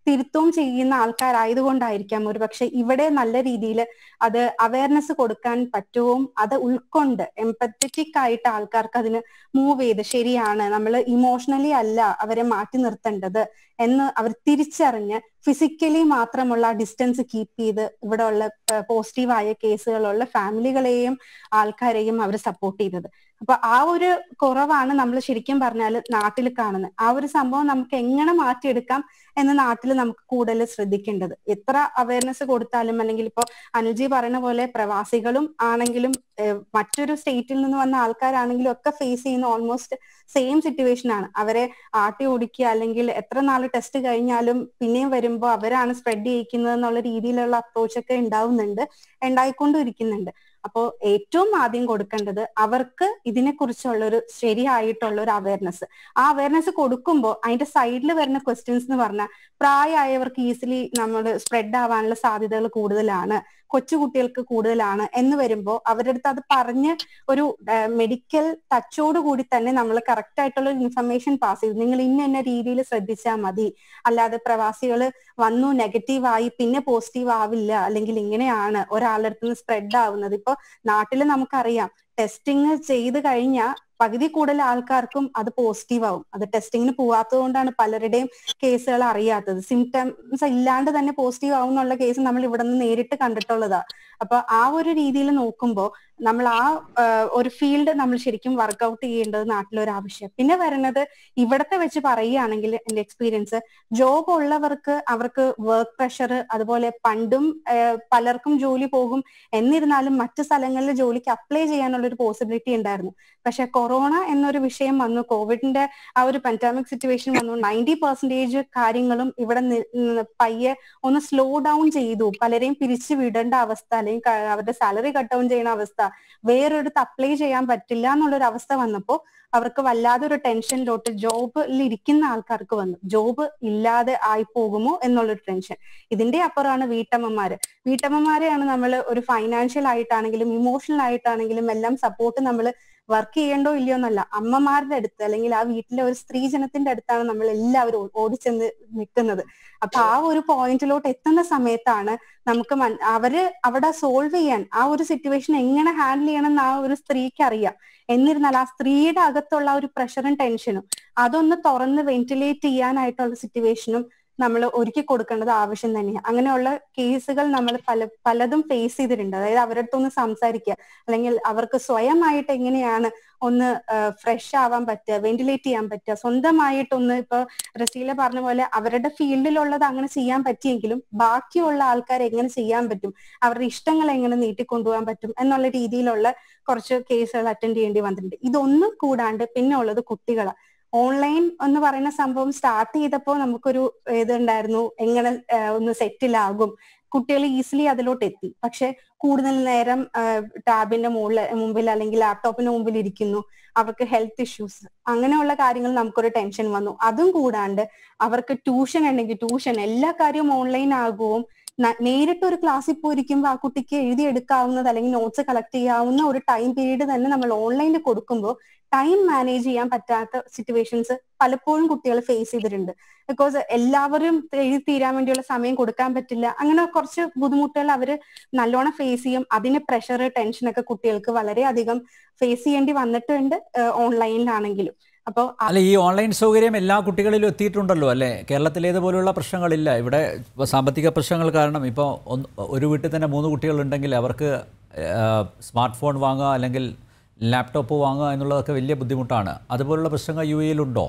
തിരുത്തവും ചെയ്യുന്ന ആൾക്കാരായതുകൊണ്ടായിരിക്കാം ഒരു പക്ഷെ ഇവിടെ നല്ല രീതിയിൽ അത് അവയർനെസ് കൊടുക്കാൻ പറ്റുവും അത് ഉൾക്കൊണ്ട് എംപത്തറ്റിക് ആയിട്ട് ആൾക്കാർക്ക് അതിന് മൂവ് ചെയ്ത് ശരിയാണ് നമ്മൾ ഇമോഷണലി അല്ല അവരെ മാറ്റി നിർത്തേണ്ടത് എന്ന് അവർ തിരിച്ചറിഞ്ഞ് ഫിസിക്കലി മാത്രമുള്ള ഡിസ്റ്റൻസ് കീപ്പ് ചെയ്ത് ഇവിടെ ഉള്ള പോസിറ്റീവായ കേസുകളുള്ള ഫാമിലികളെയും ആൾക്കാരെയും അവർ സപ്പോർട്ട് ചെയ്തത് അപ്പൊ ആ ഒരു കുറവാണ് നമ്മൾ ശരിക്കും പറഞ്ഞാൽ നാട്ടിൽ കാണുന്നത് ആ ഒരു സംഭവം നമുക്ക് എങ്ങനെ മാറ്റിയെടുക്കാം എന്ന് നാട്ടിൽ നമുക്ക് കൂടുതൽ ശ്രദ്ധിക്കേണ്ടത് എത്ര അവയർനെസ് കൊടുത്താലും അല്ലെങ്കിൽ ഇപ്പൊ അനുജി പറയുന്ന പോലെ പ്രവാസികളും ആണെങ്കിലും മറ്റൊരു സ്റ്റേറ്റിൽ നിന്ന് വന്ന ആൾക്കാരാണെങ്കിലും ഒക്കെ ഫേസ് ചെയ്യുന്ന ഓൾമോസ്റ്റ് സെയിം സിറ്റുവേഷൻ ആണ് അവരെ ആട്ടി ഓടിക്കുക അല്ലെങ്കിൽ എത്ര നാൾ ടെസ്റ്റ് കഴിഞ്ഞാലും പിന്നെയും വരുമ്പോൾ അവരാണ് സ്പ്രെഡ് ചെയ്യിക്കുന്നത് എന്നുള്ള രീതിയിലുള്ള അപ്രോച്ച് ഒക്കെ ഉണ്ടാവുന്നുണ്ട് ഉണ്ടായിക്കൊണ്ടും ഇരിക്കുന്നുണ്ട് അപ്പോൾ ഏറ്റവും ആദ്യം കൊടുക്കേണ്ടത് അവർക്ക് ഇതിനെ കുറിച്ചുള്ള ഒരു ശരിയായിട്ടുള്ള ഒരു അവയർനെസ് ആ അവയർനെസ് കൊടുക്കുമ്പോൾ അതിന്റെ സൈഡിൽ വരുന്ന ക്വസ്റ്റ്യൻസ് എന്ന് പറഞ്ഞാൽ പ്രായമായവർക്ക് ഈസിലി നമ്മൾ സ്പ്രെഡ് ആവാനുള്ള സാധ്യതകൾ കൂടുതലാണ് കൊച്ചു കുട്ടികൾക്ക് കൂടുതലാണ് എന്ന് വരുമ്പോൾ അവരുടെ അടുത്ത് അത് പറഞ്ഞ് ഒരു മെഡിക്കൽ ടച്ചോട് കൂടി തന്നെ നമ്മൾ കറക്റ്റ് ആയിട്ടുള്ള ഇൻഫർമേഷൻ പാസ് ചെയ്തു നിങ്ങൾ ഇന്ന ഇന്ന രീതിയിൽ ശ്രദ്ധിച്ചാൽ മതി അല്ലാതെ പ്രവാസികൾ വന്നു നെഗറ്റീവ് ആയി പിന്നെ പോസിറ്റീവ് ആവില്ല അല്ലെങ്കിൽ ഇങ്ങനെയാണ് ഒരാളുടെ അടുത്ത് നിന്ന് സ്പ്രെഡ് ആവുന്നത് ഇപ്പൊ നാട്ടിൽ നമുക്കറിയാം ടെസ്റ്റിംഗ് ചെയ്ത് കഴിഞ്ഞാൽ പകുതി കൂടുതൽ ആൾക്കാർക്കും അത് പോസിറ്റീവ് ആവും അത് ടെസ്റ്റിങ്ങിന് പോവാത്തത് കൊണ്ടാണ് പലരുടെയും കേസുകൾ അറിയാത്തത് സിംറ്റംസ് ഇല്ലാണ്ട് തന്നെ പോസിറ്റീവ് ആവും എന്നുള്ള കേസ് നമ്മൾ ഇവിടെ നിന്ന് നേരിട്ട് കണ്ടിട്ടുള്ളതാ അപ്പൊ ആ ഒരു രീതിയിൽ നോക്കുമ്പോൾ നമ്മൾ ആ ഒരു ഫീൽഡ് നമ്മൾ ശരിക്കും വർക്ക്ഔട്ട് ചെയ്യേണ്ടത് നാട്ടിലൊരു ആവശ്യം പിന്നെ വരുന്നത് ഇവിടത്തെ വെച്ച് പറയുകയാണെങ്കിൽ എന്റെ എക്സ്പീരിയൻസ് ജോബ് ഉള്ളവർക്ക് അവർക്ക് വർക്ക് പ്രഷർ അതുപോലെ പണ്ടും പലർക്കും ജോലി പോകും എന്നിരുന്നാലും മറ്റു സ്ഥലങ്ങളിൽ ജോലിക്ക് അപ്ലൈ ചെയ്യാനുള്ള ഒരു പോസിബിലിറ്റി ഉണ്ടായിരുന്നു പക്ഷെ കൊറോണ എന്നൊരു വിഷയം വന്നു കോവിഡിന്റെ ആ ഒരു പെൻഡാമിക് സിറ്റുവേഷൻ വന്നു നയൻറ്റി പെർസെന്റേജ് കാര്യങ്ങളും ഇവിടെ പയ്യെ ഒന്ന് സ്ലോ ഡൗൺ ചെയ്തു പലരെയും പിരിച്ചു വിടേണ്ട അവസ്ഥ അല്ലെങ്കിൽ അവരുടെ സാലറി കട്ട് ഡൗൺ ചെയ്യുന്ന അവസ്ഥ വേറൊരിടത്ത് അപ്ലൈ ചെയ്യാൻ പറ്റില്ല എന്നുള്ളൊരു അവസ്ഥ വന്നപ്പോൾ അവർക്ക് വല്ലാതെ ഒരു ടെൻഷനിലോട്ട് ജോബിൽ ഇരിക്കുന്ന ആൾക്കാർക്ക് വന്നു ജോബ് ഇല്ലാതെ ആയി പോകുമോ എന്നുള്ളൊരു ടെൻഷൻ ഇതിന്റെ അപ്പുറമാണ് വീട്ടമ്മമാര് വീട്ടമ്മമാരെയാണ് നമ്മൾ ഒരു ഫൈനാൻഷ്യൽ ആയിട്ടാണെങ്കിലും ഇമോഷണൽ ആയിട്ടാണെങ്കിലും എല്ലാം സപ്പോർട്ട് നമ്മൾ വർക്ക് ചെയ്യണ്ടോ ഇല്ലയോ എന്നല്ല അമ്മമാരുടെ അടുത്ത് അല്ലെങ്കിൽ ആ വീട്ടിലെ ഒരു സ്ത്രീ ജനത്തിന്റെ അടുത്താണ് നമ്മൾ എല്ലാവരും ഓടിച്ചെന്ന് നിൽക്കുന്നത് അപ്പൊ ആ ഒരു പോയിന്റിലോട്ട് എത്തുന്ന സമയത്താണ് നമുക്ക് അവര് അവിടെ സോൾവ് ചെയ്യാൻ ആ ഒരു സിറ്റുവേഷൻ എങ്ങനെ ഹാൻഡിൽ ചെയ്യണം എന്ന് ആ ഒരു സ്ത്രീക്ക് അറിയാം എന്നിരുന്നാൽ ആ സ്ത്രീയുടെ അകത്തുള്ള ഒരു പ്രഷറും ടെൻഷനും അതൊന്ന് തുറന്ന് വെന്റിലേറ്റ് ചെയ്യാനായിട്ടുള്ള സിറ്റുവേഷനും നമ്മൾ ഒരുക്കി കൊടുക്കേണ്ടത് ആവശ്യം തന്നെയാണ് അങ്ങനെയുള്ള കേസുകൾ നമ്മൾ പല പലതും ഫേസ് ചെയ്തിട്ടുണ്ട് അതായത് അവരുടെ അടുത്തൊന്ന് സംസാരിക്കുക അല്ലെങ്കിൽ അവർക്ക് സ്വയമായിട്ട് എങ്ങനെയാണ് ഒന്ന് ഫ്രഷ് ആവാൻ പറ്റുക വെന്റിലേറ്റ് ചെയ്യാൻ പറ്റുക സ്വന്തമായിട്ടൊന്ന് ഇപ്പൊ റസീല പറഞ്ഞ പോലെ അവരുടെ ഫീൽഡിലുള്ളത് അങ്ങനെ ചെയ്യാൻ പറ്റിയെങ്കിലും ബാക്കിയുള്ള ആൾക്കാർ എങ്ങനെ ചെയ്യാൻ പറ്റും അവരുടെ ഇഷ്ടങ്ങൾ എങ്ങനെ നീട്ടിക്കൊണ്ടുപോകാൻ പറ്റും എന്നുള്ള രീതിയിലുള്ള കുറച്ച് കേസുകൾ അറ്റൻഡ് ചെയ്യേണ്ടി വന്നിട്ടുണ്ട് ഇതൊന്നും കൂടാണ്ട് പിന്നെ ഉള്ളത് കുട്ടികളാണ് ഓൺലൈൻ എന്ന് പറയുന്ന സംഭവം സ്റ്റാർട്ട് ചെയ്തപ്പോൾ നമുക്കൊരു ഇതുണ്ടായിരുന്നു എങ്ങനെ ഒന്ന് സെറ്റിലാകും കുട്ടികൾ ഈസിലി അതിലോട്ട് എത്തി പക്ഷെ കൂടുതൽ നേരം ടാബിന്റെ മുകളിൽ മുമ്പിൽ അല്ലെങ്കിൽ ലാപ്ടോപ്പിന്റെ മുമ്പിൽ ഇരിക്കുന്നു അവർക്ക് ഹെൽത്ത് ഇഷ്യൂസ് അങ്ങനെയുള്ള കാര്യങ്ങൾ നമുക്കൊരു ടെൻഷൻ വന്നു അതും കൂടാണ്ട് അവർക്ക് ട്യൂഷൻ ഉണ്ടെങ്കിൽ ട്യൂഷൻ എല്ലാ കാര്യവും ഓൺലൈൻ ആകുവും നേരിട്ട് ഒരു ക്ലാസ്സിൽ പോയിരിക്കുമ്പോൾ ആ കുട്ടിക്ക് എഴുതിയെടുക്കാവുന്നത് അല്ലെങ്കിൽ നോട്ട്സ് കളക്ട് ചെയ്യാവുന്ന ഒരു ടൈം പീരീഡ് തന്നെ നമ്മൾ ഓൺലൈനിൽ കൊടുക്കുമ്പോൾ ടൈം മാനേജ് ചെയ്യാൻ പറ്റാത്ത സിറ്റുവേഷൻസ് പലപ്പോഴും കുട്ടികൾ ഫേസ് ചെയ്തിട്ടുണ്ട് ബിക്കോസ് എല്ലാവരും എഴുതി തീരാൻ വേണ്ടിയുള്ള സമയം കൊടുക്കാൻ പറ്റില്ല അങ്ങനെ കുറച്ച് ബുദ്ധിമുട്ടുകൾ അവർ നല്ലോണം ഫേസ് ചെയ്യും അതിന് പ്രഷർ ടെൻഷനൊക്കെ കുട്ടികൾക്ക് വളരെയധികം ഫേസ് ചെയ്യേണ്ടി വന്നിട്ടുണ്ട് ഓൺലൈനിലാണെങ്കിലും അപ്പോൾ
അല്ല ഈ ഓൺലൈൻ സൗകര്യം എല്ലാ കുട്ടികളിലും എത്തിയിട്ടുണ്ടല്ലോ അല്ലേ കേരളത്തിലേതുപോലുള്ള പ്രശ്നങ്ങളില്ല ഇവിടെ സാമ്പത്തിക പ്രശ്നങ്ങൾ കാരണം ഇപ്പോൾ ഒരു വീട്ടിൽ തന്നെ മൂന്ന് കുട്ടികളുണ്ടെങ്കിൽ അവർക്ക് സ്മാർട്ട് ഫോൺ വാങ്ങുക അല്ലെങ്കിൽ ലാപ്ടോപ്പ് വാങ്ങുക എന്നുള്ളതൊക്കെ വലിയ ബുദ്ധിമുട്ടാണ് അതുപോലുള്ള പ്രശ്നങ്ങൾ യു എയിലുണ്ടോ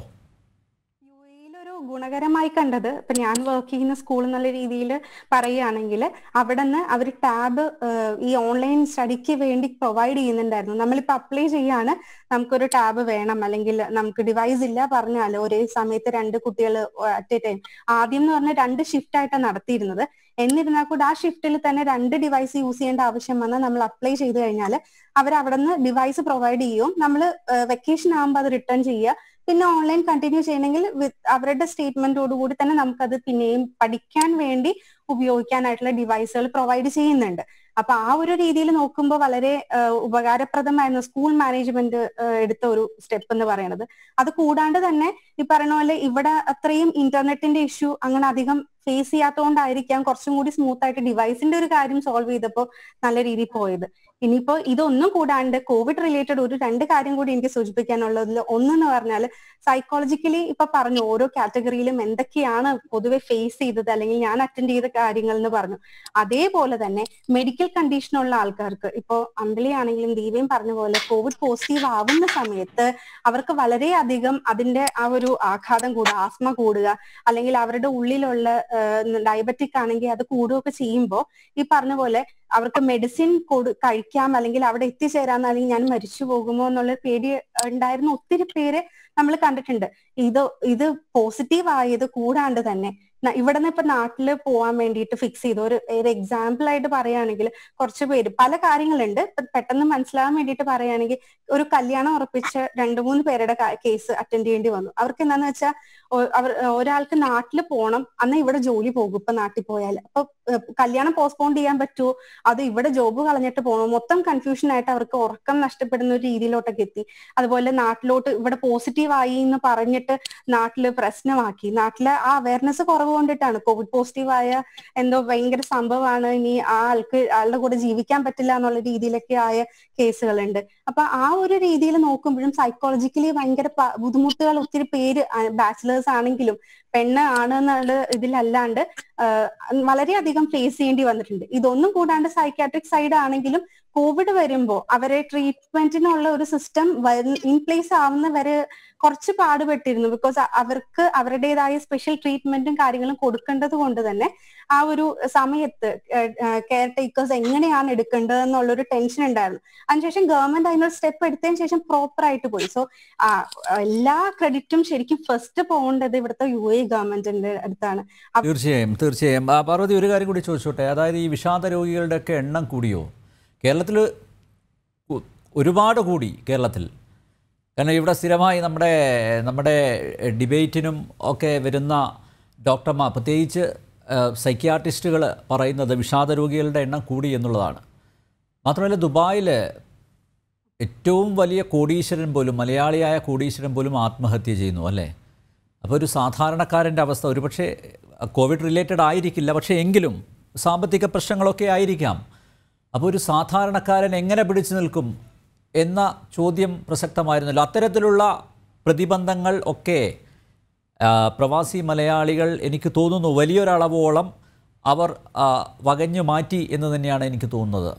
യു എയിലൊരു ഗുണകരമായി കണ്ടത് ഇപ്പൊ ഞാൻ വർക്ക് ചെയ്യുന്ന സ്കൂൾ എന്നുള്ള രീതിയിൽ പറയുകയാണെങ്കിൽ അവിടെ നിന്ന് അവർ ടാബ് ഈ ഓൺലൈൻ സ്റ്റഡിക്ക് വേണ്ടി പ്രൊവൈഡ് ചെയ്യുന്നുണ്ടായിരുന്നു നമ്മളിപ്പോൾ അപ്ലൈ ചെയ്യാണ് നമുക്കൊരു ടാബ് വേണം അല്ലെങ്കിൽ നമുക്ക് ഡിവൈസ് ഇല്ല പറഞ്ഞാൽ ഒരേ സമയത്ത് രണ്ട് കുട്ടികൾ അറ്റ് എ ടൈം ആദ്യം എന്ന് പറഞ്ഞാൽ രണ്ട് ഷിഫ്റ്റ് ആയിട്ടാണ് നടത്തിയിരുന്നത് എന്നിരുന്നാൽ കൂടി ആ ഷിഫ്റ്റിൽ തന്നെ രണ്ട് ഡിവൈസ് യൂസ് ചെയ്യേണ്ട ആവശ്യം വന്നാൽ നമ്മൾ അപ്ലൈ ചെയ്ത് കഴിഞ്ഞാൽ അവർ അവിടെ നിന്ന് ഡിവൈസ് പ്രൊവൈഡ് ചെയ്യും നമ്മൾ വെക്കേഷൻ ആകുമ്പോൾ അത് റിട്ടേൺ ചെയ്യുക പിന്നെ ഓൺലൈൻ കണ്ടിന്യൂ ചെയ്യണമെങ്കിൽ അവരുടെ സ്റ്റേറ്റ്മെന്റോട് കൂടി തന്നെ നമുക്കത് പിന്നെയും പഠിക്കാൻ വേണ്ടി ഉപയോഗിക്കാനായിട്ടുള്ള ഡിവൈസുകൾ പ്രൊവൈഡ് ചെയ്യുന്നുണ്ട് അപ്പൊ ആ ഒരു രീതിയിൽ നോക്കുമ്പോൾ വളരെ ഉപകാരപ്രദമായിരുന്നു സ്കൂൾ മാനേജ്മെന്റ് എടുത്ത ഒരു സ്റ്റെപ്പ് എന്ന് പറയുന്നത് അത് കൂടാണ്ട് തന്നെ ഈ പറയുന്ന പോലെ ഇവിടെ അത്രയും ഇന്റർനെറ്റിന്റെ ഇഷ്യൂ അങ്ങനെ അധികം ഫേസ് ചെയ്യാത്തതുകൊണ്ടായിരിക്കാം കുറച്ചും കൂടി സ്മൂത്ത് ആയിട്ട് ഡിവൈസിന്റെ ഒരു കാര്യം സോൾവ് ചെയ്തപ്പോൾ നല്ല രീതിയിൽ പോയത് ഇനിയിപ്പോ ഇതൊന്നും കൂടാണ്ട് കോവിഡ് റിലേറ്റഡ് ഒരു രണ്ട് കാര്യം കൂടി എനിക്ക് സൂചിപ്പിക്കാനുള്ളതിൽ ഒന്നെന്ന് പറഞ്ഞാൽ സൈക്കോളജിക്കലി ഇപ്പൊ പറഞ്ഞു ഓരോ കാറ്റഗറിയിലും എന്തൊക്കെയാണ് പൊതുവെ ഫേസ് ചെയ്തത് അല്ലെങ്കിൽ ഞാൻ അറ്റൻഡ് ചെയ്ത കാര്യങ്ങൾ എന്ന് പറഞ്ഞു അതേപോലെ തന്നെ മെഡിക്കൽ കണ്ടീഷനുള്ള ആൾക്കാർക്ക് ഇപ്പോ അമ്പലി ആണെങ്കിലും ദീപയും പറഞ്ഞ പോലെ കോവിഡ് പോസിറ്റീവ് ആവുന്ന സമയത്ത് അവർക്ക് വളരെയധികം അതിന്റെ ആ ഒരു ആഘാതം കൂടുക ആസ്മ കൂടുക അല്ലെങ്കിൽ അവരുടെ ഉള്ളിലുള്ള ഡയബറ്റിക് ആണെങ്കിൽ അത് കൂടുകയൊക്കെ ചെയ്യുമ്പോൾ ഈ പറഞ്ഞ പോലെ അവർക്ക് മെഡിസിൻ കൊടു കഴിക്കാം അല്ലെങ്കിൽ അവിടെ എത്തിച്ചേരാം അല്ലെങ്കിൽ ഞാൻ മരിച്ചു പോകുമോ എന്നുള്ള പേടി ഉണ്ടായിരുന്ന ഒത്തിരി പേര് നമ്മൾ കണ്ടിട്ടുണ്ട് ഇത് ഇത് പോസിറ്റീവ് ആയത് കൂടാണ്ട് തന്നെ ന- ഇവിടുന്ന് ഇപ്പൊ നാട്ടില് പോവാൻ വേണ്ടിയിട്ട് ഫിക്സ് ചെയ്തു ഒരു ഒരു എക്സാമ്പിൾ ആയിട്ട് പറയുകയാണെങ്കിൽ കുറച്ച് പേര് പല കാര്യങ്ങളുണ്ട് ഇപ്പൊ പെട്ടെന്ന് മനസ്സിലാവാൻ വേണ്ടിയിട്ട് പറയുകയാണെങ്കിൽ ഒരു കല്യാണം ഉറപ്പിച്ച രണ്ടു മൂന്ന് പേരുടെ കേസ് അറ്റൻഡ് ചെയ്യേണ്ടി വന്നു അവർക്ക് എന്താന്ന് വെച്ചാൽ അവർ ഒരാൾക്ക് നാട്ടിൽ പോകണം അന്ന് ഇവിടെ ജോലി പോകും ഇപ്പൊ നാട്ടിൽ പോയാൽ അപ്പൊ ഏഹ്, കല്യാണം പോസ്റ്റ്പോൺ ചെയ്യാൻ പറ്റുമോ അത് ഇവിടെ ജോബ് കളഞ്ഞിട്ട് പോകണോ മൊത്തം കൺഫ്യൂഷൻ ആയിട്ട് അവർക്ക് ഉറക്കം നഷ്ടപ്പെടുന്ന ഒരു രീതിയിലോട്ടൊക്കെ എത്തി അതുപോലെ നാട്ടിലോട്ട് ഇവിടെ പോസിറ്റീവ് ആയി എന്ന് പറഞ്ഞിട്ട് നാട്ടില് പ്രശ്നമാക്കി നാട്ടിലെ ആ അവയർനെസ് കുറവ് കൊണ്ടിട്ടാണ് കോവിഡ് പോസിറ്റീവ് ആയ എന്തോ ഭയങ്കര സംഭവമാണ് ഇനി ആ ആൾക്ക് ആളുടെ കൂടെ ജീവിക്കാൻ പറ്റില്ല എന്നുള്ള രീതിയിലൊക്കെ ആയ കേസുകളുണ്ട് അപ്പൊ ആ ഒരു രീതിയിൽ നോക്കുമ്പോഴും സൈക്കോളജിക്കലി ഭയങ്കര പ- ബുദ്ധിമുട്ടുകൾ ഒത്തിരി പേര് ബാച്ചിലേഴ്സ് ആണെങ്കിലും പെണ്ണ് ആണ് എന്നുള്ള ഇതിലല്ലാണ്ട് ആഹ് വളരെയധികം ഫേസ് ചെയ്യേണ്ടി വന്നിട്ടുണ്ട് ഇതൊന്നും കൂടാണ്ട് സൈക്കാട്രിക് സൈഡ് ആണെങ്കിലും കോവിഡ് വരുമ്പോ അവരെ ട്രീറ്റ്മെന്റിനുള്ള ഒരു സിസ്റ്റം ഇൻ പ്ലേസ് ആവുന്ന വരെ കുറച്ച് പാടുപെട്ടിരുന്നു ബിക്കോസ് അവർക്ക് അവരുടേതായ സ്പെഷ്യൽ ട്രീറ്റ്മെന്റും കാര്യങ്ങളും കൊടുക്കേണ്ടത് കൊണ്ട് തന്നെ ആ ഒരു സമയത്ത് കെയർ ടേക്കേഴ്സ് എങ്ങനെയാണ് എടുക്കേണ്ടത് എന്നുള്ളൊരു ടെൻഷൻ ഉണ്ടായിരുന്നു അതിനുശേഷം ഗവൺമെന്റ് അതിനൊരു സ്റ്റെപ്പ് എടുത്തതിന് ശേഷം പ്രോപ്പർ ആയിട്ട് പോയി സോ എല്ലാ ക്രെഡിറ്റും ശരിക്കും ഫസ്റ്റ് പോകേണ്ടത് ഇവിടുത്തെ യു എ ഗവൺമെന്റിന്റെ അടുത്താണ്
തീർച്ചയായും തീർച്ചയായും ആ, പാർവതി ഒരു കാര്യം കൂടി ചോദിച്ചോട്ടെ അതായത് ഈ വിഷാദ രോഗികളുടെയൊക്കെ എണ്ണം കൂടിയോ കേരളത്തിൽ ഒരുപാട് കൂടി കേരളത്തിൽ കാരണം ഇവിടെ സ്ഥിരമായി നമ്മുടെ നമ്മുടെ ഡിബേറ്റിനും ഒക്കെ വരുന്ന ഡോക്ടർമാർ പ്രത്യേകിച്ച് സൈക്യാട്രിസ്റ്റുകൾ പറയുന്നത് വിഷാദ രോഗികളുടെ എണ്ണം കൂടി എന്നുള്ളതാണ് മാത്രമല്ല ദുബായിൽ ഏറ്റവും വലിയ കോടീശ്വരൻ പോലും മലയാളിയായ കോടീശ്വരൻ പോലും ആത്മഹത്യ ചെയ്യുന്നു അല്ലേ അപ്പോൾ ഒരു സാധാരണക്കാരൻ്റെ അവസ്ഥ ഒരുപക്ഷെ കോവിഡ് റിലേറ്റഡ് ആയിരിക്കില്ല പക്ഷേ എങ്കിലും സാമ്പത്തിക പ്രശ്നങ്ങളൊക്കെ ആയിരിക്കാം അപ്പോൾ ഒരു സാധാരണക്കാരൻ എങ്ങനെ പിടിച്ചു നിൽക്കും എന്ന ചോദ്യം പ്രസക്തമായിരുന്നല്ലോ അത്തരത്തിലുള്ള പ്രതിബന്ധങ്ങൾ ഒക്കെ ആ, പ്രവാസി മലയാളികൾ എനിക്ക് തോന്നുന്നു വലിയൊരളവോളം അവർ ആ, വകഞ്ഞു മാറ്റി എന്ന് തന്നെയാണ് എനിക്ക് തോന്നുന്നത്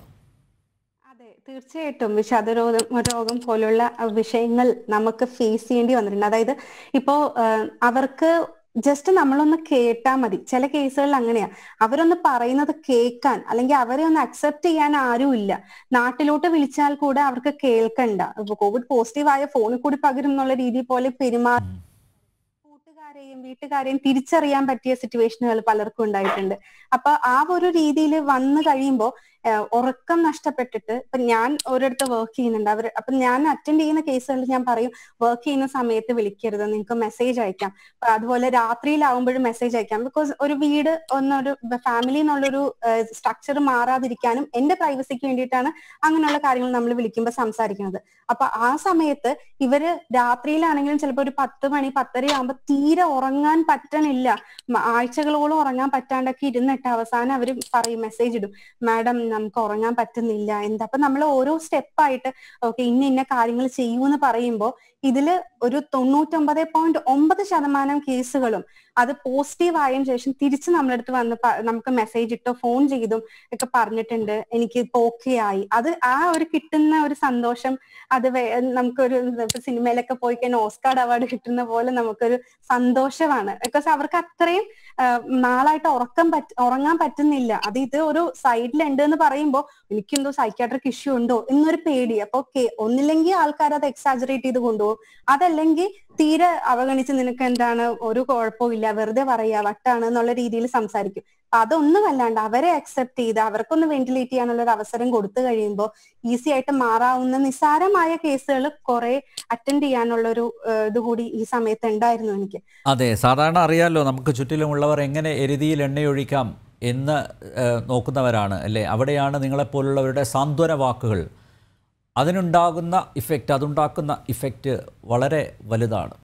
അതെ തീർച്ചയായിട്ടും വിഷാദരോഗം രോഗം പോലുള്ള അഹ് വിഷയങ്ങൾ നമുക്ക് ഫേസ് ചെയ്യേണ്ടി വന്നിട്ടുണ്ട് അതായത് ഇപ്പോ ആഹ് അവർക്ക് ജസ്റ്റ് നമ്മളൊന്ന് കേട്ടാ മതി ചില കേസുകളിൽ അങ്ങനെയാ അവരൊന്ന് പറയുന്നത് കേൾക്കാൻ അല്ലെങ്കിൽ അവരെ ഒന്ന് അക്സെപ്റ്റ് ചെയ്യാൻ ആരും ഇല്ല നാട്ടിലോട്ട് വിളിച്ചാൽ കൂടെ അവർക്ക് കേൾക്കണ്ട ഇപ്പൊ കോവിഡ് പോസിറ്റീവ് ആയ ഫോണിൽ കൂടി പകരും എന്നുള്ള രീതി പോലെ പെരുമാറി കൂട്ടുകാരെയും വീട്ടുകാരെയും തിരിച്ചറിയാൻ പറ്റിയ സിറ്റുവേഷനുകൾ പലർക്കും ഉണ്ടായിട്ടുണ്ട് അപ്പൊ ആ ഒരു രീതിയിൽ വന്നു കഴിയുമ്പോൾ ഉറക്കം നഷ്ടപ്പെട്ടിട്ട് ഇപ്പൊ ഞാൻ ഒരിടത്ത് വർക്ക് ചെയ്യുന്നുണ്ട് അവർ അപ്പൊ ഞാൻ അറ്റൻഡ് ചെയ്യുന്ന കേസുകളിൽ ഞാൻ പറയും വർക്ക് ചെയ്യുന്ന സമയത്ത് വിളിക്കരുത് നിങ്ങൾക്ക് മെസ്സേജ് അയക്കാം അപ്പൊ അതുപോലെ രാത്രിയിലാവുമ്പോഴും മെസ്സേജ് അയക്കാം ബിക്കോസ് ഒരു വീട് ഒന്നൊരു ഫാമിലി എന്നുള്ളൊരു സ്ട്രക്ചർ മാറാതിരിക്കാനും എന്റെ പ്രൈവസിക്ക് വേണ്ടിയിട്ടാണ് അങ്ങനെയുള്ള കാര്യങ്ങൾ നമ്മൾ വിളിക്കുമ്പോൾ സംസാരിക്കുന്നത് അപ്പൊ ആ സമയത്ത് ഇവര് രാത്രിയിലാണെങ്കിലും ചിലപ്പോൾ ഒരു പത്ത് മണി പത്തര ആകുമ്പോൾ തീരെ ഉറങ്ങാൻ പറ്റണില്ല മ- ആഴ്ചകളോളം ഉറങ്ങാൻ പറ്റാണ്ടൊക്കെ ഇരുന്നിട്ട് അവസാനം അവര് പറയും മെസ്സേജ് ഇടും മാഡം നമുക്ക് ഉറങ്ങാൻ പറ്റുന്നില്ല എന്താ അപ്പൊ നമ്മൾ ഓരോ സ്റ്റെപ്പായിട്ട് ഓക്കെ ഇന്ന ഇന്ന കാര്യങ്ങൾ ചെയ്യൂന്ന് പറയുമ്പോൾ ഇതില് ഒരു തൊണ്ണൂറ്റൊമ്പത് പോയിന്റ് ഒമ്പത് ശതമാനം കേസുകളും അത് പോസിറ്റീവ് ആയതിനു ശേഷം തിരിച്ച് നമ്മുടെ അടുത്ത് വന്ന് പ- നമുക്ക് മെസ്സേജ് ഇട്ടോ ഫോൺ ചെയ്തും ഒക്കെ പറഞ്ഞിട്ടുണ്ട് എനിക്ക് ഇപ്പൊ ഓക്കെ ആയി അത് ആ ഒരു കിട്ടുന്ന ഒരു സന്തോഷം അത് വേ- നമുക്കൊരു ഇപ്പൊ സിനിമയിലൊക്കെ പോയി കഴിഞ്ഞാൽ ഓസ്കാർ അവാർഡ് കിട്ടുന്ന പോലെ നമുക്കൊരു സന്തോഷമാണ് ബിക്കോസ് അവർക്ക് അത്രയും ആ, നാളായിട്ട് ഉറക്കം പറ്റ ഉറങ്ങാൻ പറ്റുന്നില്ല അത് ഇത് ഒരു സൈഡിലുണ്ട് എന്ന് പറയുമ്പോൾ എനിക്കെന്തോ സൈക്കാട്രിക് ഇഷ്യൂ ഉണ്ടോ എന്നൊരു പേടി അപ്പൊ ഓക്കെ ഒന്നില്ലെങ്കിൽ ആൾക്കാർ അത് എക്സാജറേറ്റ് ചെയ്ത് കൊണ്ടുപോകും അതല്ലെങ്കിൽ തീരെ അവഗണിച്ച് നിനക്ക് എന്താണ് ഒരു കുഴപ്പവും ഇല്ല വെറുതെ പറയാ വട്ടാണ് എന്നുള്ള രീതിയിൽ സംസാരിക്കും അപ്പൊ അതൊന്നും അല്ലാണ്ട് അവരെ അക്സെപ്റ്റ് ചെയ്ത് അവർക്കൊന്ന് വെന്റിലേറ്റ് ചെയ്യാനുള്ള ഒരു അവസരം കൊടുത്തു കഴിയുമ്പോൾ ഈസി ആയിട്ട് മാറാവുന്ന നിസ്സാരമായ കേസുകൾ കുറെ അറ്റൻഡ് ചെയ്യാനുള്ള ഒരു ഇത് കൂടി ഈ സമയത്ത് ഉണ്ടായിരുന്നു എനിക്ക്
അതെ സാധാരണ അറിയാമല്ലോ നമുക്ക് ചുറ്റിലുമുള്ളവർ എങ്ങനെ എരുതിയിൽ എണ്ണയൊഴിക്കാം എന്ന് ഏഹ്, നോക്കുന്നവരാണ് അല്ലേ അവിടെയാണ് നിങ്ങളെപ്പോലുള്ളവരുടെ സാന്ത്വന വാക്കുകൾ അതിനുണ്ടാകുന്ന ഇഫക്റ്റ് അതുണ്ടാക്കുന്ന ഇഫക്റ്റ് വളരെ വലുതാണ്